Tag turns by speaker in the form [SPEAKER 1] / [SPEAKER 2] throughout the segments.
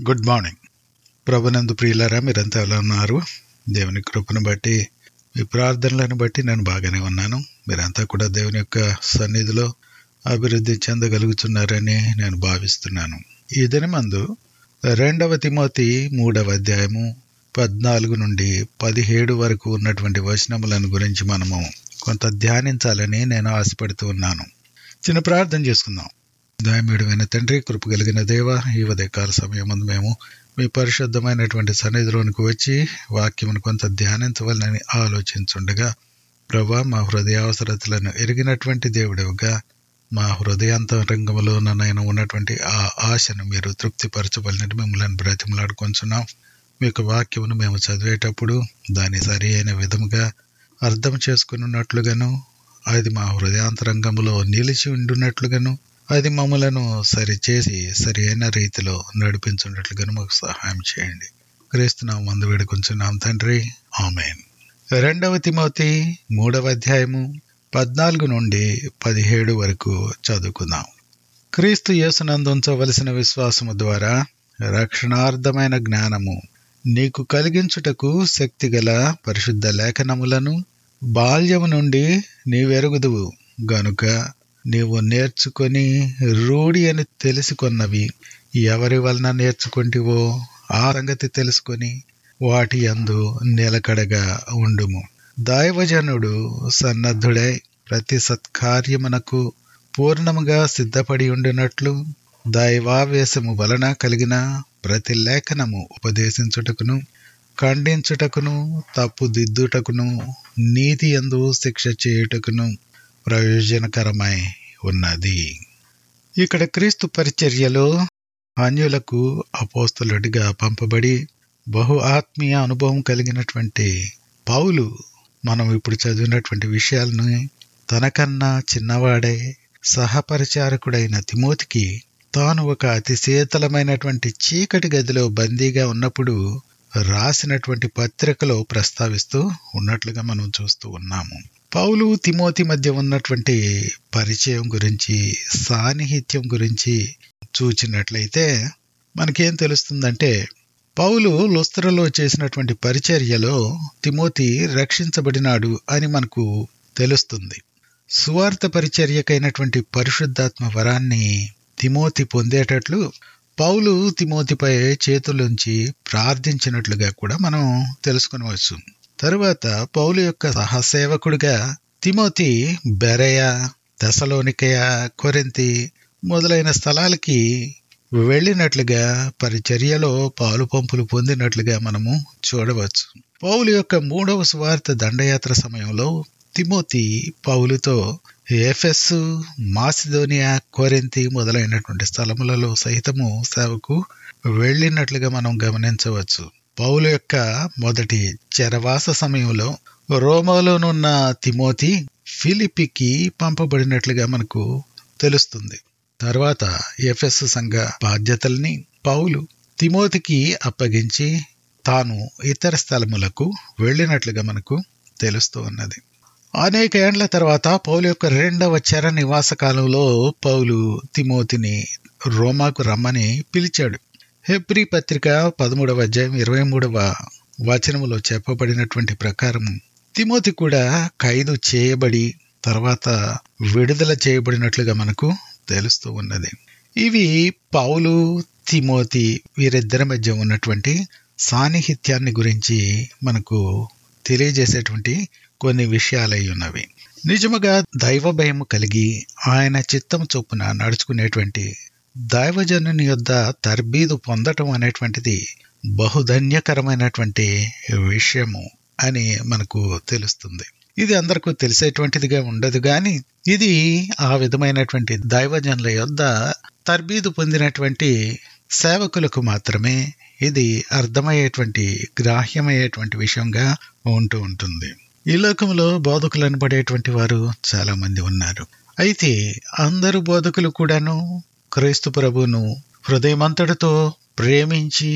[SPEAKER 1] good morning ప్రభునందు ప్రియులారా మీరంతా ఎలా ఉన్నారు దేవుని కృపను బట్టి మీ ప్రార్థనలను బట్టి నేను బాగానే ఉన్నాను మీరంతా కూడా దేవుని యొక్క సన్నిధిలో అభివృద్ధి చెందగలుగుతున్నారని నేను భావిస్తున్నాను ఈ దినమందు రెండవ తిమోతి మూడవ అధ్యాయము పద్నాలుగు నుండి పదిహేడు వరకు ఉన్నటువంటి వచనములను గురించి మనము కొంత ధ్యానించాలని నేను ఆశపడుతూ ఉన్నాను చిన్న ప్రార్థన చేసుకుందాం దయమేడమైన తండ్రి కృప కలిగిన దేవ ఈ ఉదయకాల సమయం ముందు మేము మీ పరిశుద్ధమైనటువంటి సన్నిధిలోనికి వచ్చి వాక్యమును కొంత ధ్యానించవాలని ఆలోచించుండగా ప్రభా మా హృదయావసరతలను ఎరిగినటువంటి దేవుడివిగా మా హృదయాంతరంగంలో నన్ను ఉన్నటువంటి ఆ ఆశను మీరు తృప్తిపరచబడినట్టు మిమ్మల్ని బ్రతిమలాడుకొంచున్నాం మీకు వాక్యమును మేము చదివేటప్పుడు దాన్ని సరి అయిన విధముగా అర్థం చేసుకున్నట్లుగాను అది మా హృదయాంతరంగంలో నిలిచి ఉండున్నట్లుగాను అది మమ్మలను సరిచేసి సరి అయిన రీతిలో నడిపించున్నట్లుగాను మాకు సహాయం చేయండి క్రీస్తునాం మందు వేడుకొంచున్నాం తండ్రి ఆమెన్ రెండవ తిమోతి మూడవ అధ్యాయము పద్నాలుగు నుండి పదిహేడు వరకు చదువుకుందాం క్రీస్తు యేసునందు ఉంచవలసిన విశ్వాసము ద్వారా రక్షణార్థమైన జ్ఞానము నీకు కలిగించుటకు శక్తిగల పరిశుద్ధ లేఖనములను బాల్యము నుండి నీవెరుగుదువు గనుక నీవు నేర్చుకొని రూఢి అని తెలుసుకొన్నవి ఎవరి వలన నేర్చుకుంటివో ఆ సంగతి తెలుసుకొని వాటి అందు నిలకడగా ఉండుము దైవజనుడు సన్నద్ధుడై ప్రతి సత్కార్యమునకు పూర్ణముగా సిద్ధపడి ఉండినట్లు దైవావేశము వలన కలిగిన ప్రతి లేఖనము ఉపదేశించుటకును ఖండించుటకును తప్పు దిద్దుటకును నీతి ఎందు శిక్ష చేయుటకును ప్రయోజనకరమై ఉన్నది ఇక్కడ క్రీస్తు పరిచర్యలో అన్యులకు అపోస్తలుడిగా పంపబడి బహు ఆత్మీయ అనుభవం కలిగినటువంటి పౌలు మనం ఇప్పుడు చదివినటువంటి విషయాలను తనకన్నా చిన్నవాడై సహపరిచారకుడైన తిమోతికి తాను ఒక అతి శీతలమైనటువంటి చీకటి గదిలో బందీగా ఉన్నప్పుడు రాసినటువంటి పత్రికలో ప్రస్తావిస్తూ ఉన్నట్లుగా మనం చూస్తూ ఉన్నాము పౌలు తిమోతి మధ్య ఉన్నటువంటి పరిచయం గురించి సాన్నిహిత్యం గురించి చూచినట్లయితే మనకేం తెలుస్తుందంటే పౌలు లుస్త్రలో చేసినటువంటి పరిచర్యలో తిమోతి రక్షించబడినాడు అని మనకు తెలుస్తుంది సువార్త పరిచర్యకైనటువంటి పరిశుద్ధాత్మ వరాన్ని తిమోతి పొందేటట్లు పౌలు తిమోతిపై చేతులుంచి ప్రార్థించినట్లుగా కూడా మనం తెలుసుకునవచ్చు తరువాత పౌలు యొక్క సహసేవకుడిగా తిమోతి బెరయ దశలోనికయ కొరింతి మొదలైన స్థలాలకి వెళ్ళినట్లుగా పరిచర్యలో పాలు పంపులు పొందినట్లుగా మనము చూడవచ్చు పౌలు యొక్క మూడవ స్వార్థ దండయాత్ర సమయంలో తిమోతి పౌలుతో ఎఫెస్ మాసిదోనియా కొరింతి మొదలైనటువంటి స్థలములలో సహితము సేవకు వెళ్ళినట్లుగా మనం గమనించవచ్చు పౌలు యొక్క మొదటి చెరవాస సమయంలో రోమాలోనున్న తిమోతి ఫిలిపికి పంపబడినట్లుగా మనకు తెలుస్తుంది తర్వాత ఎఫెస్ సంఘ బాధ్యతల్ని పౌలు తిమోతికి అప్పగించి తాను ఇతర స్థలములకు వెళ్ళినట్లుగా మనకు తెలుస్తూ ఉన్నది అనేక ఏండ్ల తర్వాత పౌలు యొక్క రెండవ చెర నివాస కాలంలో పౌలు తిమోతిని రోమాకు రమ్మని పిలిచాడు హెబ్రి పత్రిక పదమూడవ అధ్యాయం ఇరవై మూడవ వచనములో చెప్పబడినటువంటి ప్రకారం తిమోతి కూడా ఖైదు చేయబడి తర్వాత విడుదల చేయబడినట్లుగా మనకు తెలుస్తూ ఉన్నది ఇవి పౌలు తిమోతి వీరిద్దరి మధ్య ఉన్నటువంటి సాన్నిహిత్యాన్ని గురించి మనకు తెలియజేసేటువంటి కొన్ని విషయాలై ఉన్నవి నిజముగా దైవ భయం కలిగి ఆయన చిత్తం చొప్పున నడుచుకునేటువంటి దైవజనుని యొద్ద తర్బీదు పొందటం అనేటువంటిది బహుధన్యకరమైనటువంటి విషయము అని మనకు తెలుస్తుంది ఇది అందరికీ తెలిసేటువంటిదిగా ఉండదు గాని ఇది ఆ విధమైనటువంటి దైవజనుల యొద్ద తర్బీదు పొందినటువంటి సేవకులకు మాత్రమే ఇది అర్థమయ్యేటువంటి గ్రాహ్యమయ్యేటువంటి విషయంగా ఉంటూ ఉంటుంది ఈ లోకంలో బోధకులు అనబడేటువంటి వారు చాలా మంది ఉన్నారు అయితే అందరు బోధకులు కూడాను క్రీస్తు ప్రభును హృదయమంతటితో ప్రేమించి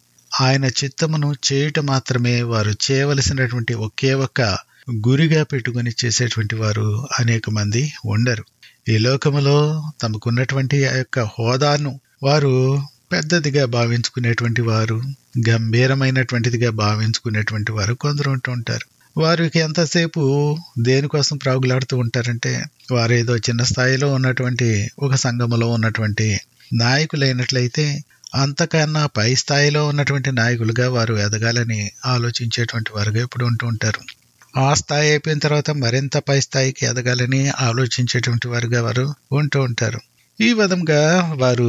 [SPEAKER 1] ఆయన చిత్తమును చేయుట మాత్రమే వారు చేయవలసినటువంటి ఒకే ఒక్క గురిగా పెట్టుకుని చేసేటువంటి వారు అనేక మంది ఉండరు ఈ లోకములో తమకున్నటువంటి ఆ యొక్క హోదాను వారు పెద్దదిగా భావించుకునేటువంటి వారు గంభీరమైనటువంటిదిగా భావించుకునేటువంటి వారు కొందరు ఉంటూ ఉంటారు వారికి ఎంతసేపు దేనికోసం ప్రాగులాడుతూ ఉంటారంటే వారు ఏదో చిన్న స్థాయిలో ఉన్నటువంటి ఒక సంఘములో ఉన్నటువంటి నాయకులైనట్లయితే అంతకన్నా పై స్థాయిలో ఉన్నటువంటి నాయకులుగా వారు ఎదగాలని ఆలోచించేటువంటి వారుగా ఇప్పుడు ఉంటూ ఉంటారు ఆ స్థాయి అయిపోయిన తర్వాత మరింత పై స్థాయికి ఎదగాలని ఆలోచించేటువంటి వారుగా వారు ఉంటూ ఉంటారు ఈ విధంగా వారు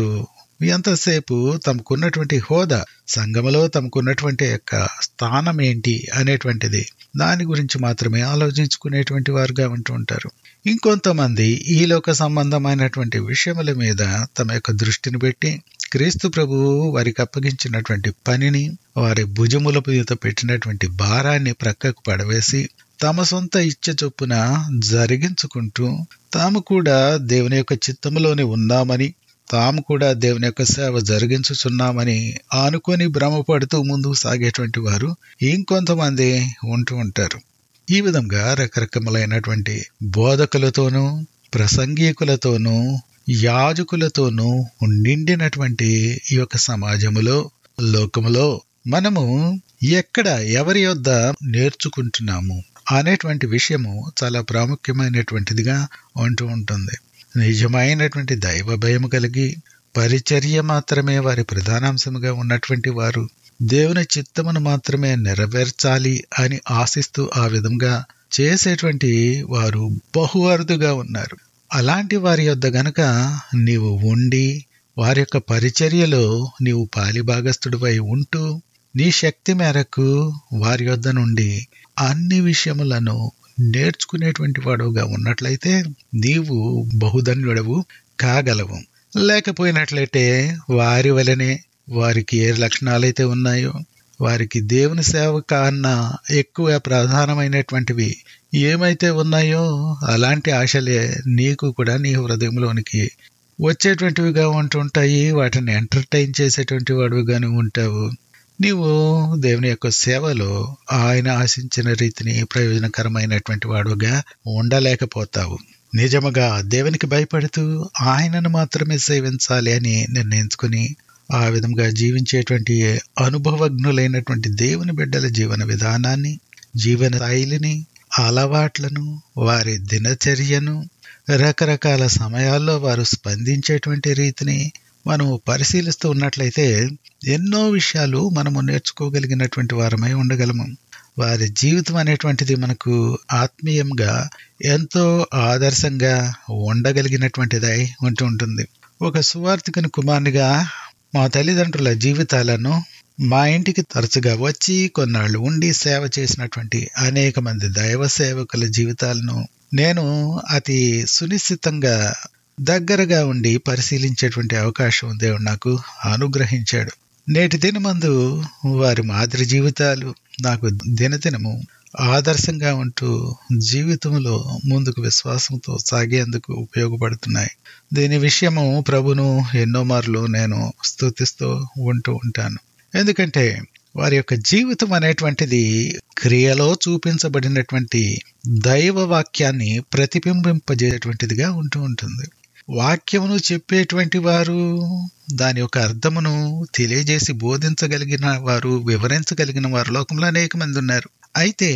[SPEAKER 1] ఎంతసేపు తమకున్నటువంటి హోదా సంఘములో తమకున్నటువంటి యొక్క స్థానం ఏంటి అనేటువంటిది దాని గురించి మాత్రమే ఆలోచించుకునేటువంటి వారుగా ఉంటూ ఉంటారు ఇంకొంతమంది ఈ లోక సంబంధమైనటువంటి విషయముల మీద తమ యొక్క దృష్టిని పెట్టి క్రీస్తు ప్రభువు వారికి అప్పగించినటువంటి పనిని వారి భుజముల మీద పెట్టినటువంటి భారాన్ని ప్రక్కకు పడవేసి తమ సొంత ఇచ్చ చొప్పున జరిగించుకుంటూ తాము కూడా దేవుని యొక్క చిత్తములోనే ఉన్నామని తాము కూడా దేవుని యొక్క సేవ జరిగించుచున్నామని ఆనుకొని భ్రమపడుతూ ముందుకు సాగేటువంటి వారు ఇంకొంతమంది ఉంటూ ఉంటారు ఈ విధంగా రకరకములైనటువంటి బోధకులతోనూ ప్రసంగీకులతోనూ యాజకులతోనూ నిండినటువంటి ఈ యొక్క సమాజములో లోకములో మనము ఎక్కడ ఎవరి యొద్ద నేర్చుకుంటున్నాము అనేటువంటి విషయము చాలా ప్రాముఖ్యమైనటువంటిదిగా ఉంటూ ఉంటుంది నిజమైనటువంటి దైవ భయం కలిగి పరిచర్య మాత్రమే వారి ప్రధానాంశముగా ఉన్నటువంటి వారు దేవుని చిత్తమును మాత్రమే నెరవేర్చాలి అని ఆశిస్తూ ఆ విధంగా చేసేటువంటి వారు బహు అరుదుగా ఉన్నారు అలాంటి వారి యొద్ద గనక నీవు ఉండి వారి యొక్క పరిచర్యలో నీవు పాలిభాగస్థుడివై ఉంటూ నీ శక్తి మేరకు వారి యొద్ద నుండి అన్ని విషయములను నేర్చుకునేటువంటి వాడుగా ఉన్నట్లయితే నీవు బహుధన్యుడవు కాగలవు లేకపోయినట్లయితే వారి వలనే వారికి ఏ లక్షణాలైతే ఉన్నాయో వారికి దేవుని సేవ కన్నా ఎక్కువ ప్రధానమైనటువంటివి ఏమైతే ఉన్నాయో అలాంటి ఆశలే నీకు కూడా నీ హృదయంలోనికి వచ్చేటువంటివిగా ఉంటుంటాయి వాటిని ఎంటర్టైన్ చేసేటువంటి వాడివిగానే ఉంటావు నీవు దేవుని యొక్క సేవలో ఆయన ఆశించిన రీతిని ప్రయోజనకరమైనటువంటి వాడుగా ఉండలేకపోతావు నిజముగా దేవునికి భయపడుతూ ఆయనను మాత్రమే సేవించాలి అని నిర్ణయించుకుని ఆ విధంగా జీవించేటువంటి అనుభవజ్ఞులైనటువంటి దేవుని బిడ్డల జీవన విధానాన్ని జీవన శైలిని అలవాట్లను వారి దినచర్యను రకరకాల సమయాల్లో వారు స్పందించేటువంటి రీతిని మనం పరిశీలిస్తూ ఉన్నట్లయితే ఎన్నో విషయాలు మనము నేర్చుకోగలిగినటువంటి వారమై ఉండగలము వారి జీవితం అనేటువంటిది మనకు ఆత్మీయంగా ఎంతో ఆదర్శంగా ఉండగలిగినటువంటిదై ఉంటూ ఉంటుంది ఒక సువార్థికుని కుమారునిగా మా తల్లిదండ్రుల జీవితాలను మా ఇంటికి తరచుగా వచ్చి కొన్నాళ్ళు ఉండి సేవ చేసినటువంటి అనేక మంది దైవ సేవకుల జీవితాలను నేను అతి సునిశ్చితంగా దగ్గరగా ఉండి పరిశీలించేటువంటి అవకాశం దేవుడు నాకు అనుగ్రహించాడు నేటి దినమందు వారి మాదిరి జీవితాలు నాకు దినదినము ఆదర్శంగా ఉంటూ జీవితంలో ముందుకు విశ్వాసంతో సాగేందుకు ఉపయోగపడుతున్నాయి దీని విషయము ప్రభును ఎన్నో మార్లు నేను స్థుతిస్తూ ఉంటూ ఉంటాను ఎందుకంటే వారి యొక్క జీవితం అనేటువంటిది క్రియలో చూపించబడినటువంటి దైవ వాక్యాన్ని ప్రతిబింబింపజేసేటువంటిదిగా ఉంటూ ఉంటుంది వాక్యమును చెప్పేటువంటి వారు దాని యొక్క అర్థమును తెలియజేసి బోధించగలిగిన వారు వివరించగలిగిన వారు లోకంలో అనేక మంది ఉన్నారు అయితే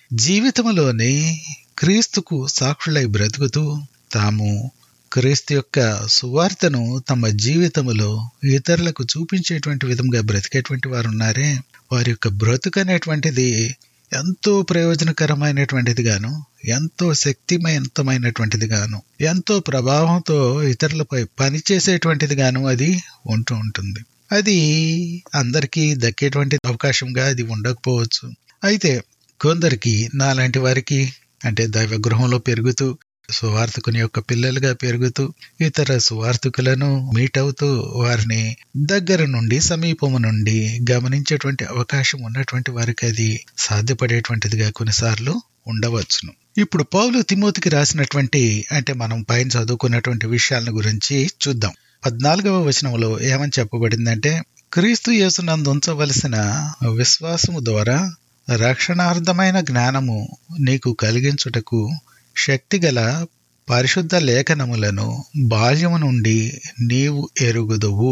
[SPEAKER 1] జీవితంలోని క్రీస్తుకు సాక్షులై బ్రతుకుతూ తాము క్రీస్తు యొక్క సువార్తను తమ జీవితములో ఇతరులకు చూపించేటువంటి విధంగా బ్రతికేటువంటి వారు ఉన్నారే వారి యొక్క బ్రతుకు అనేటువంటిది ఎంతో ప్రయోజనకరమైనటువంటిది గాను ఎంతో శక్తివంతమైనటువంటిది గాను ఎంతో ప్రభావంతో ఇతరులపై పనిచేసేటువంటిది గాను అది ఉంటూ ఉంటుంది అది అందరికీ దక్కేటువంటి అవకాశంగా అది ఉండకపోవచ్చు అయితే కొందరికి నాలాంటి వారికి అంటే దైవ గృహంలో పెరుగుతూ సువార్థకుని యొక్క పిల్లలుగా పెరుగుతూ ఇతర సువార్థకులను మీట్ అవుతూ వారిని దగ్గర నుండి సమీపము నుండి గమనించేటువంటి అవకాశం ఉన్నటువంటి వారికి అది సాధ్యపడేటువంటిదిగా కొన్నిసార్లు ఉండవచ్చును ఇప్పుడు పౌలు తిమోతికి రాసినటువంటి అంటే మనం పైన చదువుకున్నటువంటి విషయాలను గురించి చూద్దాం పద్నాలుగవ వచనంలో ఏమని చెప్పబడిందంటే క్రీస్తు యేసునందు ఉంచవలసిన విశ్వాసము ద్వారా రక్షణార్థమైన జ్ఞానము నీకు కలిగించుటకు శక్తిగల పరిశుద్ధ లేఖనములను బాల్యము నుండి నీవు ఎరుగుదువు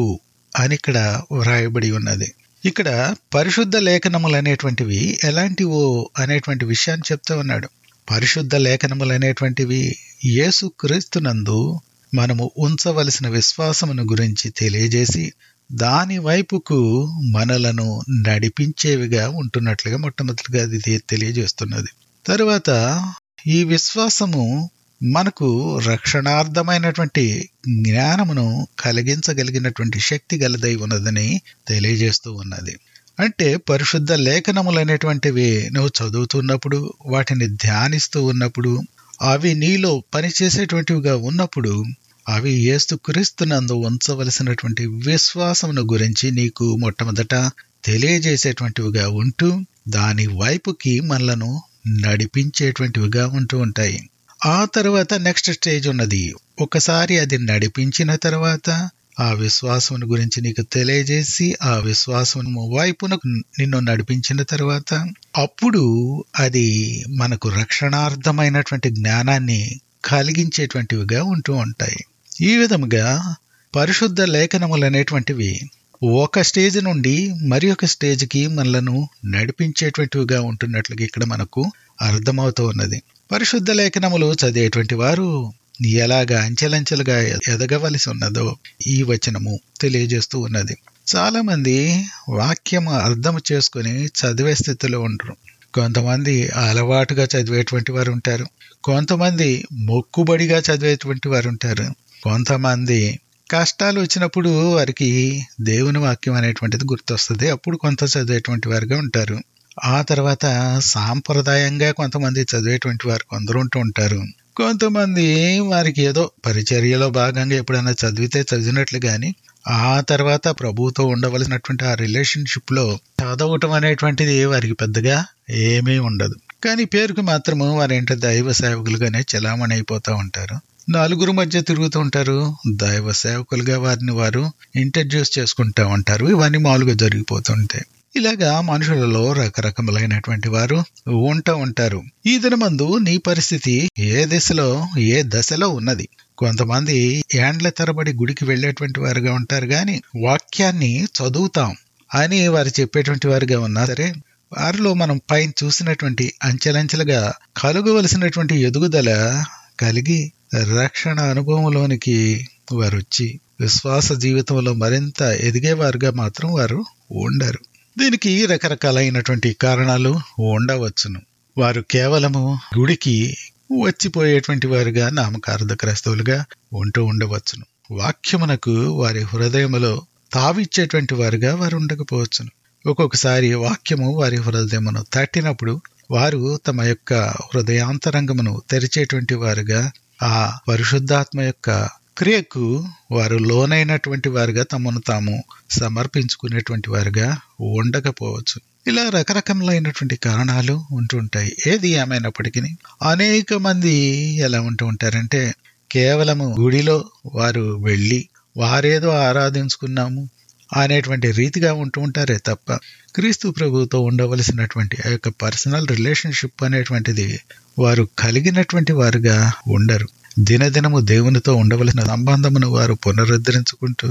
[SPEAKER 1] అని ఇక్కడ వ్రాయబడి ఉన్నది ఇక్కడ పరిశుద్ధ లేఖనములు అనేటువంటివి ఎలాంటివో అనేటువంటి విషయాన్ని చెప్తూ ఉన్నాడు పరిశుద్ధ లేఖనములు అనేటువంటివి యేసు క్రీస్తునందు మనము ఉంచవలసిన విశ్వాసమును గురించి తెలియజేసి దాని వైపుకు మనలను నడిపించేవిగా ఉంటున్నట్లుగా మొట్టమొదటిగా అది తెలియజేస్తున్నది తరువాత ఈ విశ్వాసము మనకు రక్షణార్థమైనటువంటి జ్ఞానమును కలిగించగలిగినటువంటి శక్తి గలదై ఉన్నదని తెలియజేస్తూ ఉన్నది అంటే పరిశుద్ధ లేఖనములు అనేటువంటివి నువ్వు చదువుతున్నప్పుడు వాటిని ధ్యానిస్తూ ఉన్నప్పుడు అవి నీలో పనిచేసేటువంటివిగా ఉన్నప్పుడు అవి ఏస్తు క్రీస్తునందు ఉంచవలసినటువంటి విశ్వాసమును గురించి నీకు మొట్టమొదట తెలియజేసేటువంటివిగా ఉంటూ దాని వైపుకి మనలను నడిపించేటువంటివిగా ఉంటూ ఉంటాయి ఆ తర్వాత నెక్స్ట్ స్టేజ్ ఉన్నది ఒకసారి అది నడిపించిన తర్వాత ఆ విశ్వాసం గురించి నీకు తెలియజేసి ఆ విశ్వాసం వైపునకు నిన్ను నడిపించిన తర్వాత అప్పుడు అది మనకు రక్షణార్థమైనటువంటి జ్ఞానాన్ని కలిగించేటువంటివిగా ఉంటూ ఉంటాయి ఈ విధముగా పరిశుద్ధ లేఖనములు అనేటువంటివి ఒక స్టేజ్ నుండి మరి ఒక స్టేజ్కి మనలను నడిపించేటువంటివిగా ఉంటున్నట్లుగా ఇక్కడ మనకు అర్థమవుతూ ఉన్నది పరిశుద్ధ లేఖనములు చదివేటువంటి వారు ఎలాగా అంచెలంచెలుగా ఎదగవలసి ఉన్నదో ఈ వచనము తెలియజేస్తూ ఉన్నది చాలా మంది వాక్యం అర్థం చేసుకుని చదివే స్థితిలో ఉండరు కొంతమంది అలవాటుగా చదివేటువంటి వారు ఉంటారు కొంతమంది మొక్కుబడిగా చదివేటువంటి వారు ఉంటారు కొంతమంది కష్టాలు వచ్చినప్పుడు వారికి దేవుని వాక్యం అనేటువంటిది గుర్తొస్తుంది అప్పుడు కొంత చదివేటువంటి వారుగా ఉంటారు ఆ తర్వాత సాంప్రదాయంగా కొంతమంది చదివేటువంటి వారు కొందరు ఉంటూ ఉంటారు కొంతమంది వారికి ఏదో పరిచర్యలో భాగంగా ఎప్పుడైనా చదివితే చదివినట్లు గాని ఆ తర్వాత ప్రభువుతో ఉండవలసినటువంటి ఆ రిలేషన్షిప్ లో చదవటం అనేటువంటిది వారికి పెద్దగా ఏమీ ఉండదు కానీ పేరుకు మాత్రము వారేంటి దైవ సేవకులుగానే చలామణి అయిపోతూ ఉంటారు నలుగురు మధ్య తిరుగుతూ ఉంటారు దైవ సేవకులుగా వారిని వారు ఇంట్రడ్యూస్ చేసుకుంటూ ఉంటారు ఇవన్నీ మామూలుగా జరిగిపోతుంటాయి ఇలాగా మనుషులలో రకరకములైనటువంటి వారు ఉంటూ ఉంటారు ఈ దినమందు నీ పరిస్థితి ఏ దిశలో ఏ దశలో ఉన్నది కొంతమంది ఏండ్ల తరబడి గుడికి వెళ్ళేటువంటి వారుగా ఉంటారు గాని వాక్యాన్ని చదువుతాం అని వారు చెప్పేటువంటి వారుగా ఉన్నా సరే వారిలో మనం పైన చూసినటువంటి అంచెలంచెలుగా కలుగవలసినటువంటి ఎదుగుదల కలిగి రక్షణ అనుభవంలోనికి వారు వచ్చి విశ్వాస జీవితంలో మరింత ఎదిగేవారుగా మాత్రం వారు ఉండరు దీనికి రకరకాలైనటువంటి కారణాలు ఉండవచ్చును వారు కేవలము గుడికి వచ్చిపోయేటువంటి వారుగా నామకార్థ క్రైస్తవులుగా ఉంటూ ఉండవచ్చును వాక్యమునకు వారి హృదయములో తావిచ్చేటువంటి వారుగా వారు ఉండకపోవచ్చును ఒక్కొక్కసారి వాక్యము వారి హృదయమును తట్టినప్పుడు వారు తమ యొక్క హృదయాంతరంగమును తెరిచేటువంటి వారుగా ఆ పరిశుద్ధాత్మ యొక్క క్రియకు వారు లోనైనటువంటి వారుగా తమను తాము సమర్పించుకునేటువంటి వారుగా ఉండకపోవచ్చు ఇలా రకరకములైనటువంటి కారణాలు ఉంటుంటాయి ఏది ఏమైనప్పటికీ అనేక మంది ఎలా ఉంటూ ఉంటారంటే కేవలము గుడిలో వారు వెళ్ళి వారేదో ఆరాధించుకున్నాము అనేటువంటి రీతిగా ఉంటూ ఉంటారే తప్ప క్రీస్తు ప్రభుతో ఉండవలసినటువంటి ఆ యొక్క పర్సనల్ రిలేషన్షిప్ అనేటువంటిది వారు కలిగినటువంటి వారుగా ఉండరు దినదినము దేవునితో ఉండవలసిన సంబంధమును వారు పునరుద్ధరించుకుంటూ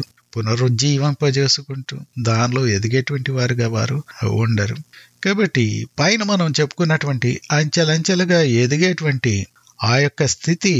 [SPEAKER 1] పునరుజ్జీవింపజేసుకుంటూ దానిలో ఎదిగేటువంటి వారుగా వారు ఉండరు కాబట్టి పైన మనం చెప్పుకున్నటువంటి అంచెలంచెలుగా ఎదిగేటువంటి ఆ యొక్క స్థితి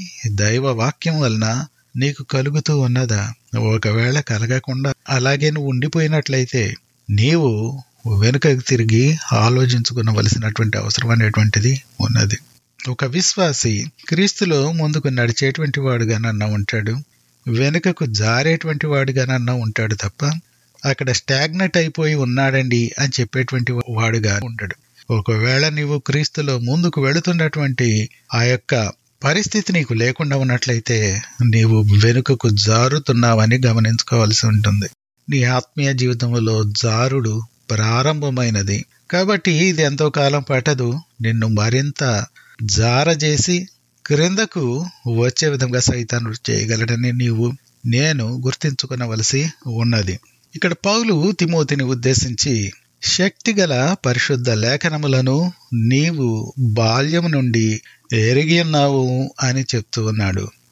[SPEAKER 1] దైవ వాక్యం వలన నీకు కలుగుతూ ఉన్నదా ఒకవేళ కలగకుండా అలాగే నువ్వు ఉండిపోయినట్లయితే నీవు వెనుకకు తిరిగి ఆలోచించుకునవలసినటువంటి అవసరం అనేటువంటిది ఉన్నది ఒక విశ్వాసి క్రీస్తులో ముందుకు నడిచేటువంటి వాడుగానన్నా ఉంటాడు వెనుకకు జారేటువంటి వాడుగానన్నా ఉంటాడు తప్ప అక్కడ స్టాగ్నెట్ అయిపోయి ఉన్నాడండి అని చెప్పేటువంటి వాడుగా ఉంటాడు ఒకవేళ నీవు క్రీస్తులో ముందుకు వెళుతున్నటువంటి ఆ యొక్క పరిస్థితి నీకు లేకుండా ఉన్నట్లయితే నీవు వెనుకకు జారుతున్నావని గమనించుకోవాల్సి ఉంటుంది నీ ఆత్మీయ జీవితంలో జారుడు ప్రారంభమైనది కాబట్టి ఇది ఎంతో కాలం పట్టదు నిన్ను మరింత జారజేసి క్రిందకు వచ్చే విధంగా సైతానుడు చేయగలడని నీవు నేను గుర్తించుకునవలసి ఉన్నది ఇక్కడ పౌలు తిమోతిని ఉద్దేశించి శక్తిగల పరిశుద్ధ లేఖనములను నీవు బాల్యము నుండి ఎరిగి ఉన్నావు అని చెప్తూ ఉన్నాడు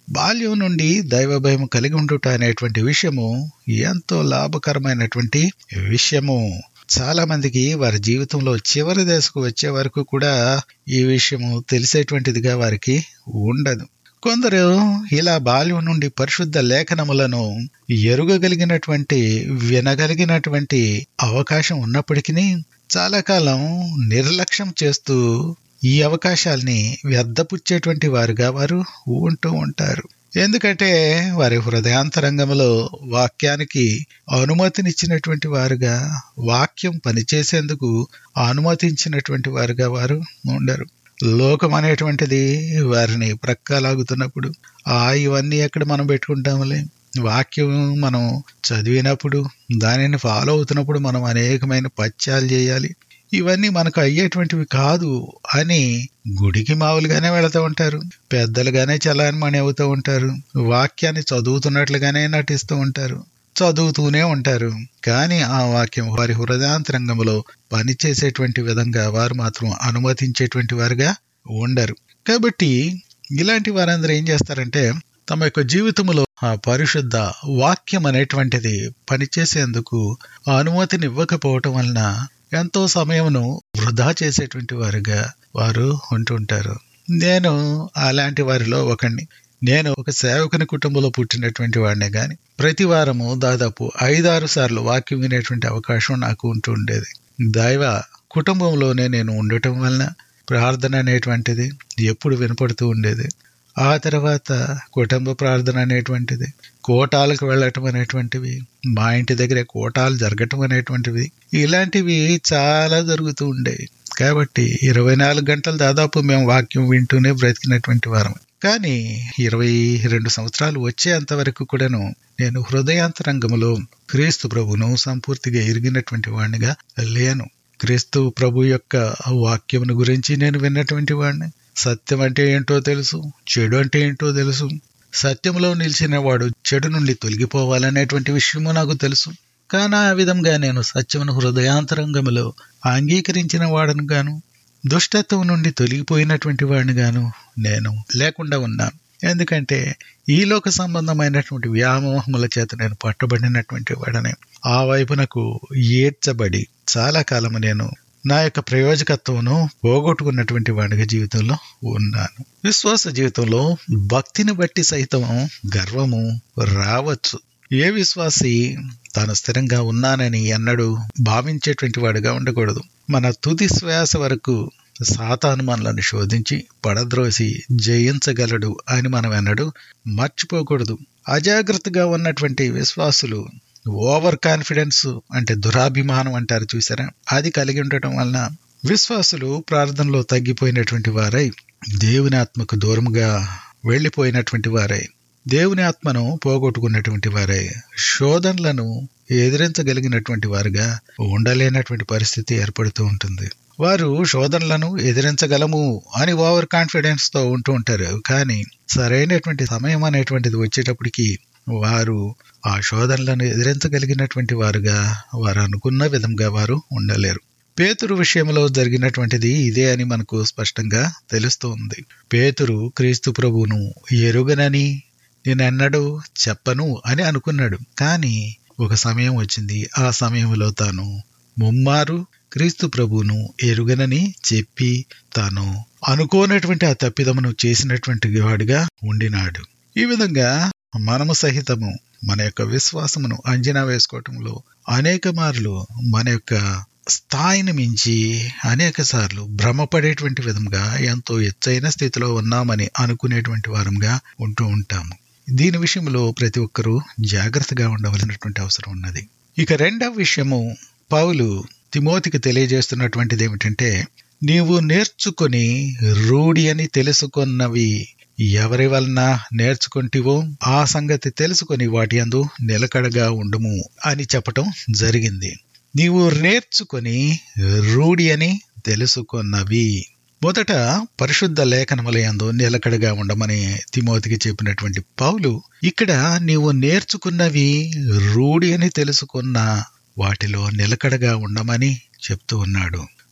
[SPEAKER 1] బాల్యం నుండి దైవ భయం కలిగి ఉండుట అనేటువంటి విషయము ఎంతో లాభకరమైనటువంటి విషయము చాలా మందికి వారి జీవితంలో చివరి దశకు వచ్చే వరకు కూడా ఈ విషయము తెలిసేటువంటిదిగా వారికి ఉండదు కొందరు ఇలా బాల్యం నుండి పరిశుద్ధ లేఖనములను ఎరుగగలిగినటువంటి వినగలిగినటువంటి అవకాశం ఉన్నప్పటికీ చాలా కాలం నిర్లక్ష్యం చేస్తూ ఈ అవకాశాల్ని వ్యర్థపుచ్చేటువంటి వారుగా వారు ఉంటూ ఉంటారు ఎందుకంటే వారి హృదయాంతరంగంలో వాక్యానికి అనుమతినిచ్చినటువంటి వారుగా వాక్యం పనిచేసేందుకు అనుమతించినటువంటి వారుగా వారు ఉండరు లోకం అనేటువంటిది వారిని ప్రక్కలాగుతున్నప్పుడు ఆ ఇవన్నీ ఎక్కడ మనం పెట్టుకుంటాములే వాక్యం మనం చదివినప్పుడు దానిని ఫాలో అవుతున్నప్పుడు మనం అనేకమైన పత్యాలు చేయాలి ఇవన్నీ మనకు అయ్యేటువంటివి కాదు అని గుడికి మామూలుగానే వెళుతూ ఉంటారు పెద్దలుగానే చలామణి అవుతూ ఉంటారు వాక్యాన్ని చదువుతున్నట్లుగానే నటిస్తూ ఉంటారు చదువుతూనే ఉంటారు కానీ ఆ వాక్యం వారి హృదయాంతరంగంలో పనిచేసేటువంటి విధంగా వారు మాత్రం అనుమతించేటువంటి వారుగా ఉండరు కాబట్టి ఇలాంటి వారందరూ ఏం చేస్తారంటే తమ యొక్క జీవితంలో ఆ పరిశుద్ధ వాక్యం అనేటువంటిది పనిచేసేందుకు అనుమతిని ఇవ్వకపోవటం వలన ఎంతో సమయమును వృధా చేసేటువంటి వారుగా వారు ఉంటుంటారు నేను అలాంటి వారిలో ఒకడిని నేను ఒక సేవకుని కుటుంబంలో పుట్టినటువంటి వాడినే గాని ప్రతి వారము దాదాపు ఐదారు సార్లు వాక్యం వినేటువంటి అవకాశం నాకు ఉంటూ ఉండేది దైవ కుటుంబంలోనే నేను ఉండటం వలన ప్రార్థన అనేటువంటిది ఎప్పుడు వినపడుతూ ఉండేది ఆ తర్వాత కుటుంబ ప్రార్థన అనేటువంటిది కోటాలకు వెళ్ళటం అనేటువంటివి మా ఇంటి దగ్గర కోటాలు జరగటం అనేటువంటివి ఇలాంటివి చాలా జరుగుతూ ఉండేవి కాబట్టి ఇరవై నాలుగు గంటలు దాదాపు మేము వాక్యం వింటూనే బ్రతికినటువంటి వారం కానీ ఇరవై రెండు సంవత్సరాలు వచ్చేంత వరకు కూడాను నేను హృదయాంతరంగంలో క్రీస్తు ప్రభును సంపూర్తిగా ఎరిగినటువంటి వాడినిగా లేను క్రీస్తు ప్రభు యొక్క వాక్యమును గురించి నేను విన్నటువంటి వాడిని సత్యం అంటే ఏంటో తెలుసు చెడు అంటే ఏంటో తెలుసు సత్యంలో నిలిచిన వాడు చెడు నుండి తొలగిపోవాలనేటువంటి విషయము నాకు తెలుసు కానీ ఆ విధంగా నేను సత్యమును హృదయాంతరంగములో అంగీకరించిన వాడను గాను దుష్టత్వం నుండి తొలగిపోయినటువంటి వాడిని గాను నేను లేకుండా ఉన్నాను ఎందుకంటే ఈ లోక సంబంధమైనటువంటి వ్యామోహముల చేత నేను పట్టబడినటువంటి వాడనే ఆ వైపునకు ఏడ్చబడి చాలా కాలము నేను నా యొక్క ప్రయోజకత్వమును పోగొట్టుకున్నటువంటి వాడిగా జీవితంలో ఉన్నాను విశ్వాస జీవితంలో భక్తిని బట్టి సైతం గర్వము రావచ్చు ఏ విశ్వాసి తాను స్థిరంగా ఉన్నానని ఎన్నడూ భావించేటువంటి వాడిగా ఉండకూడదు మన తుది శ్వాస వరకు సాతాను మనలను శోధించి పడద్రోసి జయించగలడు అని మనం ఎన్నడూ మర్చిపోకూడదు అజాగ్రత్తగా ఉన్నటువంటి విశ్వాసులు ఓవర్ కాన్ఫిడెన్స్ అంటే దురాభిమానం అంటారు చూసారా అది కలిగి ఉండటం వలన విశ్వాసులు ప్రార్థనలో తగ్గిపోయినటువంటి వారై దేవుని ఆత్మకు దూరముగా వెళ్ళిపోయినటువంటి వారై దేవుని ఆత్మను పోగొట్టుకున్నటువంటి వారై శోధనలను ఎదిరించగలిగినటువంటి వారుగా ఉండలేనటువంటి పరిస్థితి ఏర్పడుతూ ఉంటుంది వారు శోధనలను ఎదిరించగలము అని ఓవర్ కాన్ఫిడెన్స్ తో ఉంటూ ఉంటారు కానీ సరైనటువంటి సమయం అనేటువంటిది వచ్చేటప్పటికి వారు ఆ శోధనలను ఎదిరించగలిగినటువంటి వారుగా వారు అనుకున్న విధంగా వారు ఉండలేరు పేతురు విషయంలో జరిగినటువంటిది ఇదే అని మనకు స్పష్టంగా తెలుస్తోంది పేతురు క్రీస్తు ప్రభువును ఎరుగనని నేనెన్నడూ చెప్పను అని అనుకున్నాడు కానీ ఒక సమయం వచ్చింది ఆ సమయంలో తాను ముమ్మారు క్రీస్తు ప్రభువును ఎరుగనని చెప్పి తాను అనుకోనటువంటి ఆ తప్పిదమును చేసినటువంటి వాడిగా ఉండినాడు ఈ విధంగా మనము సహితము మన యొక్క విశ్వాసమును అంచనా వేసుకోవటంలో అనేక మార్లు మన యొక్క స్థాయిని మించి అనేక సార్లు భ్రమపడేటువంటి విధంగా ఎంతో ఎత్తైన స్థితిలో ఉన్నామని అనుకునేటువంటి వారంగా ఉంటూ ఉంటాము దీని విషయంలో ప్రతి ఒక్కరూ జాగ్రత్తగా ఉండవలసినటువంటి అవసరం ఉన్నది ఇక రెండవ విషయము పౌలు తిమోతికి తెలియజేస్తున్నటువంటిది ఏమిటంటే నీవు నేర్చుకొని రూఢి అని తెలుసుకున్నవి ఎవరి వలన నేర్చుకుంటివో ఆ సంగతి తెలుసుకొని వాటి అందు నిలకడగా ఉండుము అని చెప్పటం జరిగింది నీవు నేర్చుకొని రూఢి అని తెలుసుకున్నవి మొదట పరిశుద్ధ లేఖనములయందు నిలకడగా ఉండమని తిమోతికి చెప్పినటువంటి పౌలు ఇక్కడ నీవు నేర్చుకున్నవి రూఢి అని తెలుసుకున్న వాటిలో నిలకడగా ఉండమని చెప్తూ ఉన్నాడు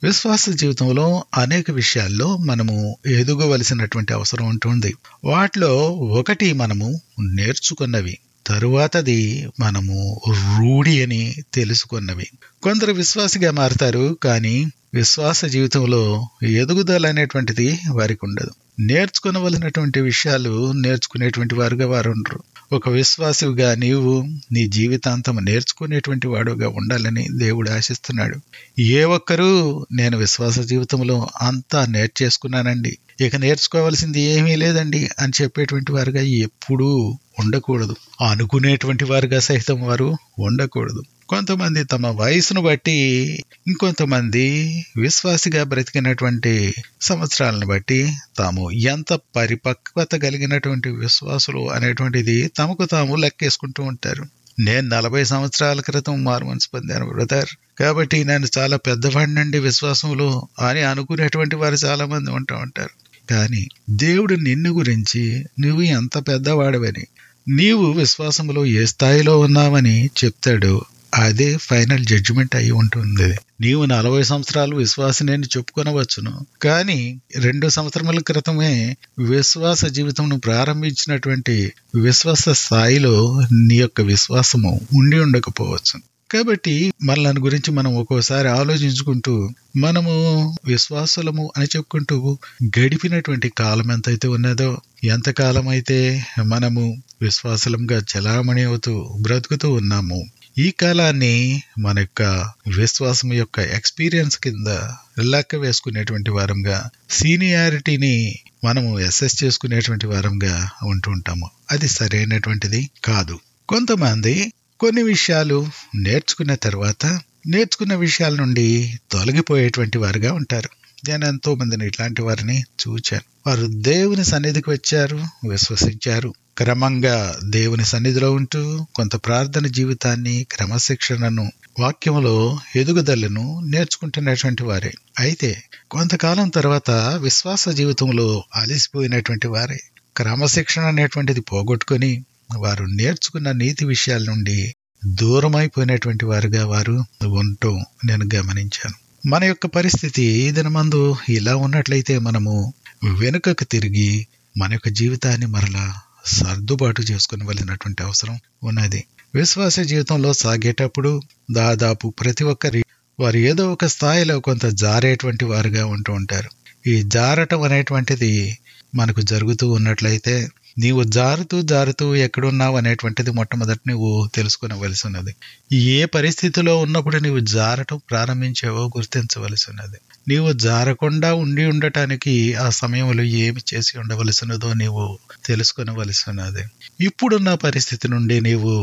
[SPEAKER 1] విశ్వాస జీవితంలో అనేక విషయాల్లో మనము ఎదుగవలసినటువంటి అవసరం ఉంటుంది వాటిలో ఒకటి మనము నేర్చుకున్నవి తరువాతది మనము రూఢి అని తెలుసుకున్నవి కొందరు విశ్వాసిగా మారతారు కానీ విశ్వాస జీవితంలో ఎదుగుదల అనేటువంటిది వారికి ఉండదు నేర్చుకునవలసినటువంటి విషయాలు నేర్చుకునేటువంటి వారుగా వారు ఉండరు ఒక విశ్వాసిగా నీవు నీ జీవితాంతం నేర్చుకునేటువంటి వాడుగా ఉండాలని దేవుడు ఆశిస్తున్నాడు ఏ ఒక్కరూ నేను విశ్వాస జీవితంలో అంతా నేర్చేసుకున్నానండి ఇక నేర్చుకోవాల్సింది ఏమీ లేదండి అని చెప్పేటువంటి వారుగా ఎప్పుడూ ఉండకూడదు అనుకునేటువంటి వారుగా సహితం వారు ఉండకూడదు కొంతమంది తమ వయసును బట్టి ఇంకొంతమంది విశ్వాసిగా బ్రతికినటువంటి సంవత్సరాలను బట్టి తాము ఎంత పరిపక్వత కలిగినటువంటి విశ్వాసులు అనేటువంటిది తమకు తాము లెక్కేసుకుంటూ ఉంటారు నేను నలభై సంవత్సరాల క్రితం మారుమనసు పొందాను బ్రదర్ కాబట్టి నేను చాలా పెద్దవాడినండి విశ్వాసంలో అని అనుకునేటువంటి వారు చాలా మంది ఉంటూ ఉంటారు కానీ దేవుడు నిన్ను గురించి నువ్వు ఎంత పెద్దవాడవని నీవు విశ్వాసంలో ఏ స్థాయిలో ఉన్నావని చెప్తాడు అదే ఫైనల్ జడ్జిమెంట్ అయి ఉంటుంది నీవు నలభై సంవత్సరాలు విశ్వాసనేని చెప్పుకొనవచ్చును కానీ రెండు సంవత్సరముల క్రితమే విశ్వాస జీవితంను ప్రారంభించినటువంటి విశ్వాస స్థాయిలో నీ యొక్క విశ్వాసము ఉండి ఉండకపోవచ్చు కాబట్టి మనల్ని గురించి మనం ఒక్కోసారి ఆలోచించుకుంటూ మనము విశ్వాసులము అని చెప్పుకుంటూ గడిపినటువంటి కాలం ఎంతైతే ఉన్నదో ఎంతకాలం అయితే మనము విశ్వాసులంగా చలామణి అవుతూ బ్రతుకుతూ ఉన్నాము ఈ కాలాన్ని మన యొక్క విశ్వాసం యొక్క ఎక్స్పీరియన్స్ కింద లెక్క వేసుకునేటువంటి వారంగా సీనియారిటీని మనము అసెస్ చేసుకునేటువంటి వారంగా ఉంటూ ఉంటాము అది సరైనటువంటిది కాదు కొంతమంది కొన్ని విషయాలు నేర్చుకున్న తర్వాత నేర్చుకున్న విషయాల నుండి తొలగిపోయేటువంటి వారుగా ఉంటారు నేను ఎంతో మందిని ఇట్లాంటి వారిని చూచాను వారు దేవుని సన్నిధికి వచ్చారు విశ్వసించారు క్రమంగా దేవుని సన్నిధిలో ఉంటూ కొంత ప్రార్థన జీవితాన్ని క్రమశిక్షణను వాక్యములో ఎదుగుదలను నేర్చుకుంటున్నటువంటి వారే అయితే కొంతకాలం తర్వాత విశ్వాస జీవితంలో అలసిపోయినటువంటి వారే క్రమశిక్షణ అనేటువంటిది పోగొట్టుకొని వారు నేర్చుకున్న నీతి విషయాల నుండి దూరమైపోయినటువంటి వారుగా వారు ఉండటం నేను గమనించాను మన యొక్క పరిస్థితి దినమందు ఇలా ఉన్నట్లయితే మనము వెనుకకు తిరిగి మన యొక్క జీవితాన్ని మరలా సర్దుబాటు చేసుకునవలసినటువంటి అవసరం ఉన్నది విశ్వాస జీవితంలో సాగేటప్పుడు దాదాపు ప్రతి ఒక్కరి వారు ఏదో ఒక స్థాయిలో కొంత జారేటువంటి వారుగా ఉంటూ ఉంటారు ఈ జారటం అనేటువంటిది మనకు జరుగుతూ ఉన్నట్లయితే నీవు జారుతూ జారుతూ ఎక్కడున్నావు అనేటువంటిది మొట్టమొదటి నువ్వు తెలుసుకునవలసి ఉన్నది ఏ పరిస్థితిలో ఉన్నప్పుడు నీవు జారటం ప్రారంభించావో గుర్తించవలసి ఉన్నది నీవు జారకుండా ఉండి ఉండటానికి ఆ సమయంలో ఏమి చేసి ఉండవలసినదో నీవు తెలుసుకునవలసి ఉన్నది ఇప్పుడున్న పరిస్థితి నుండి నీవు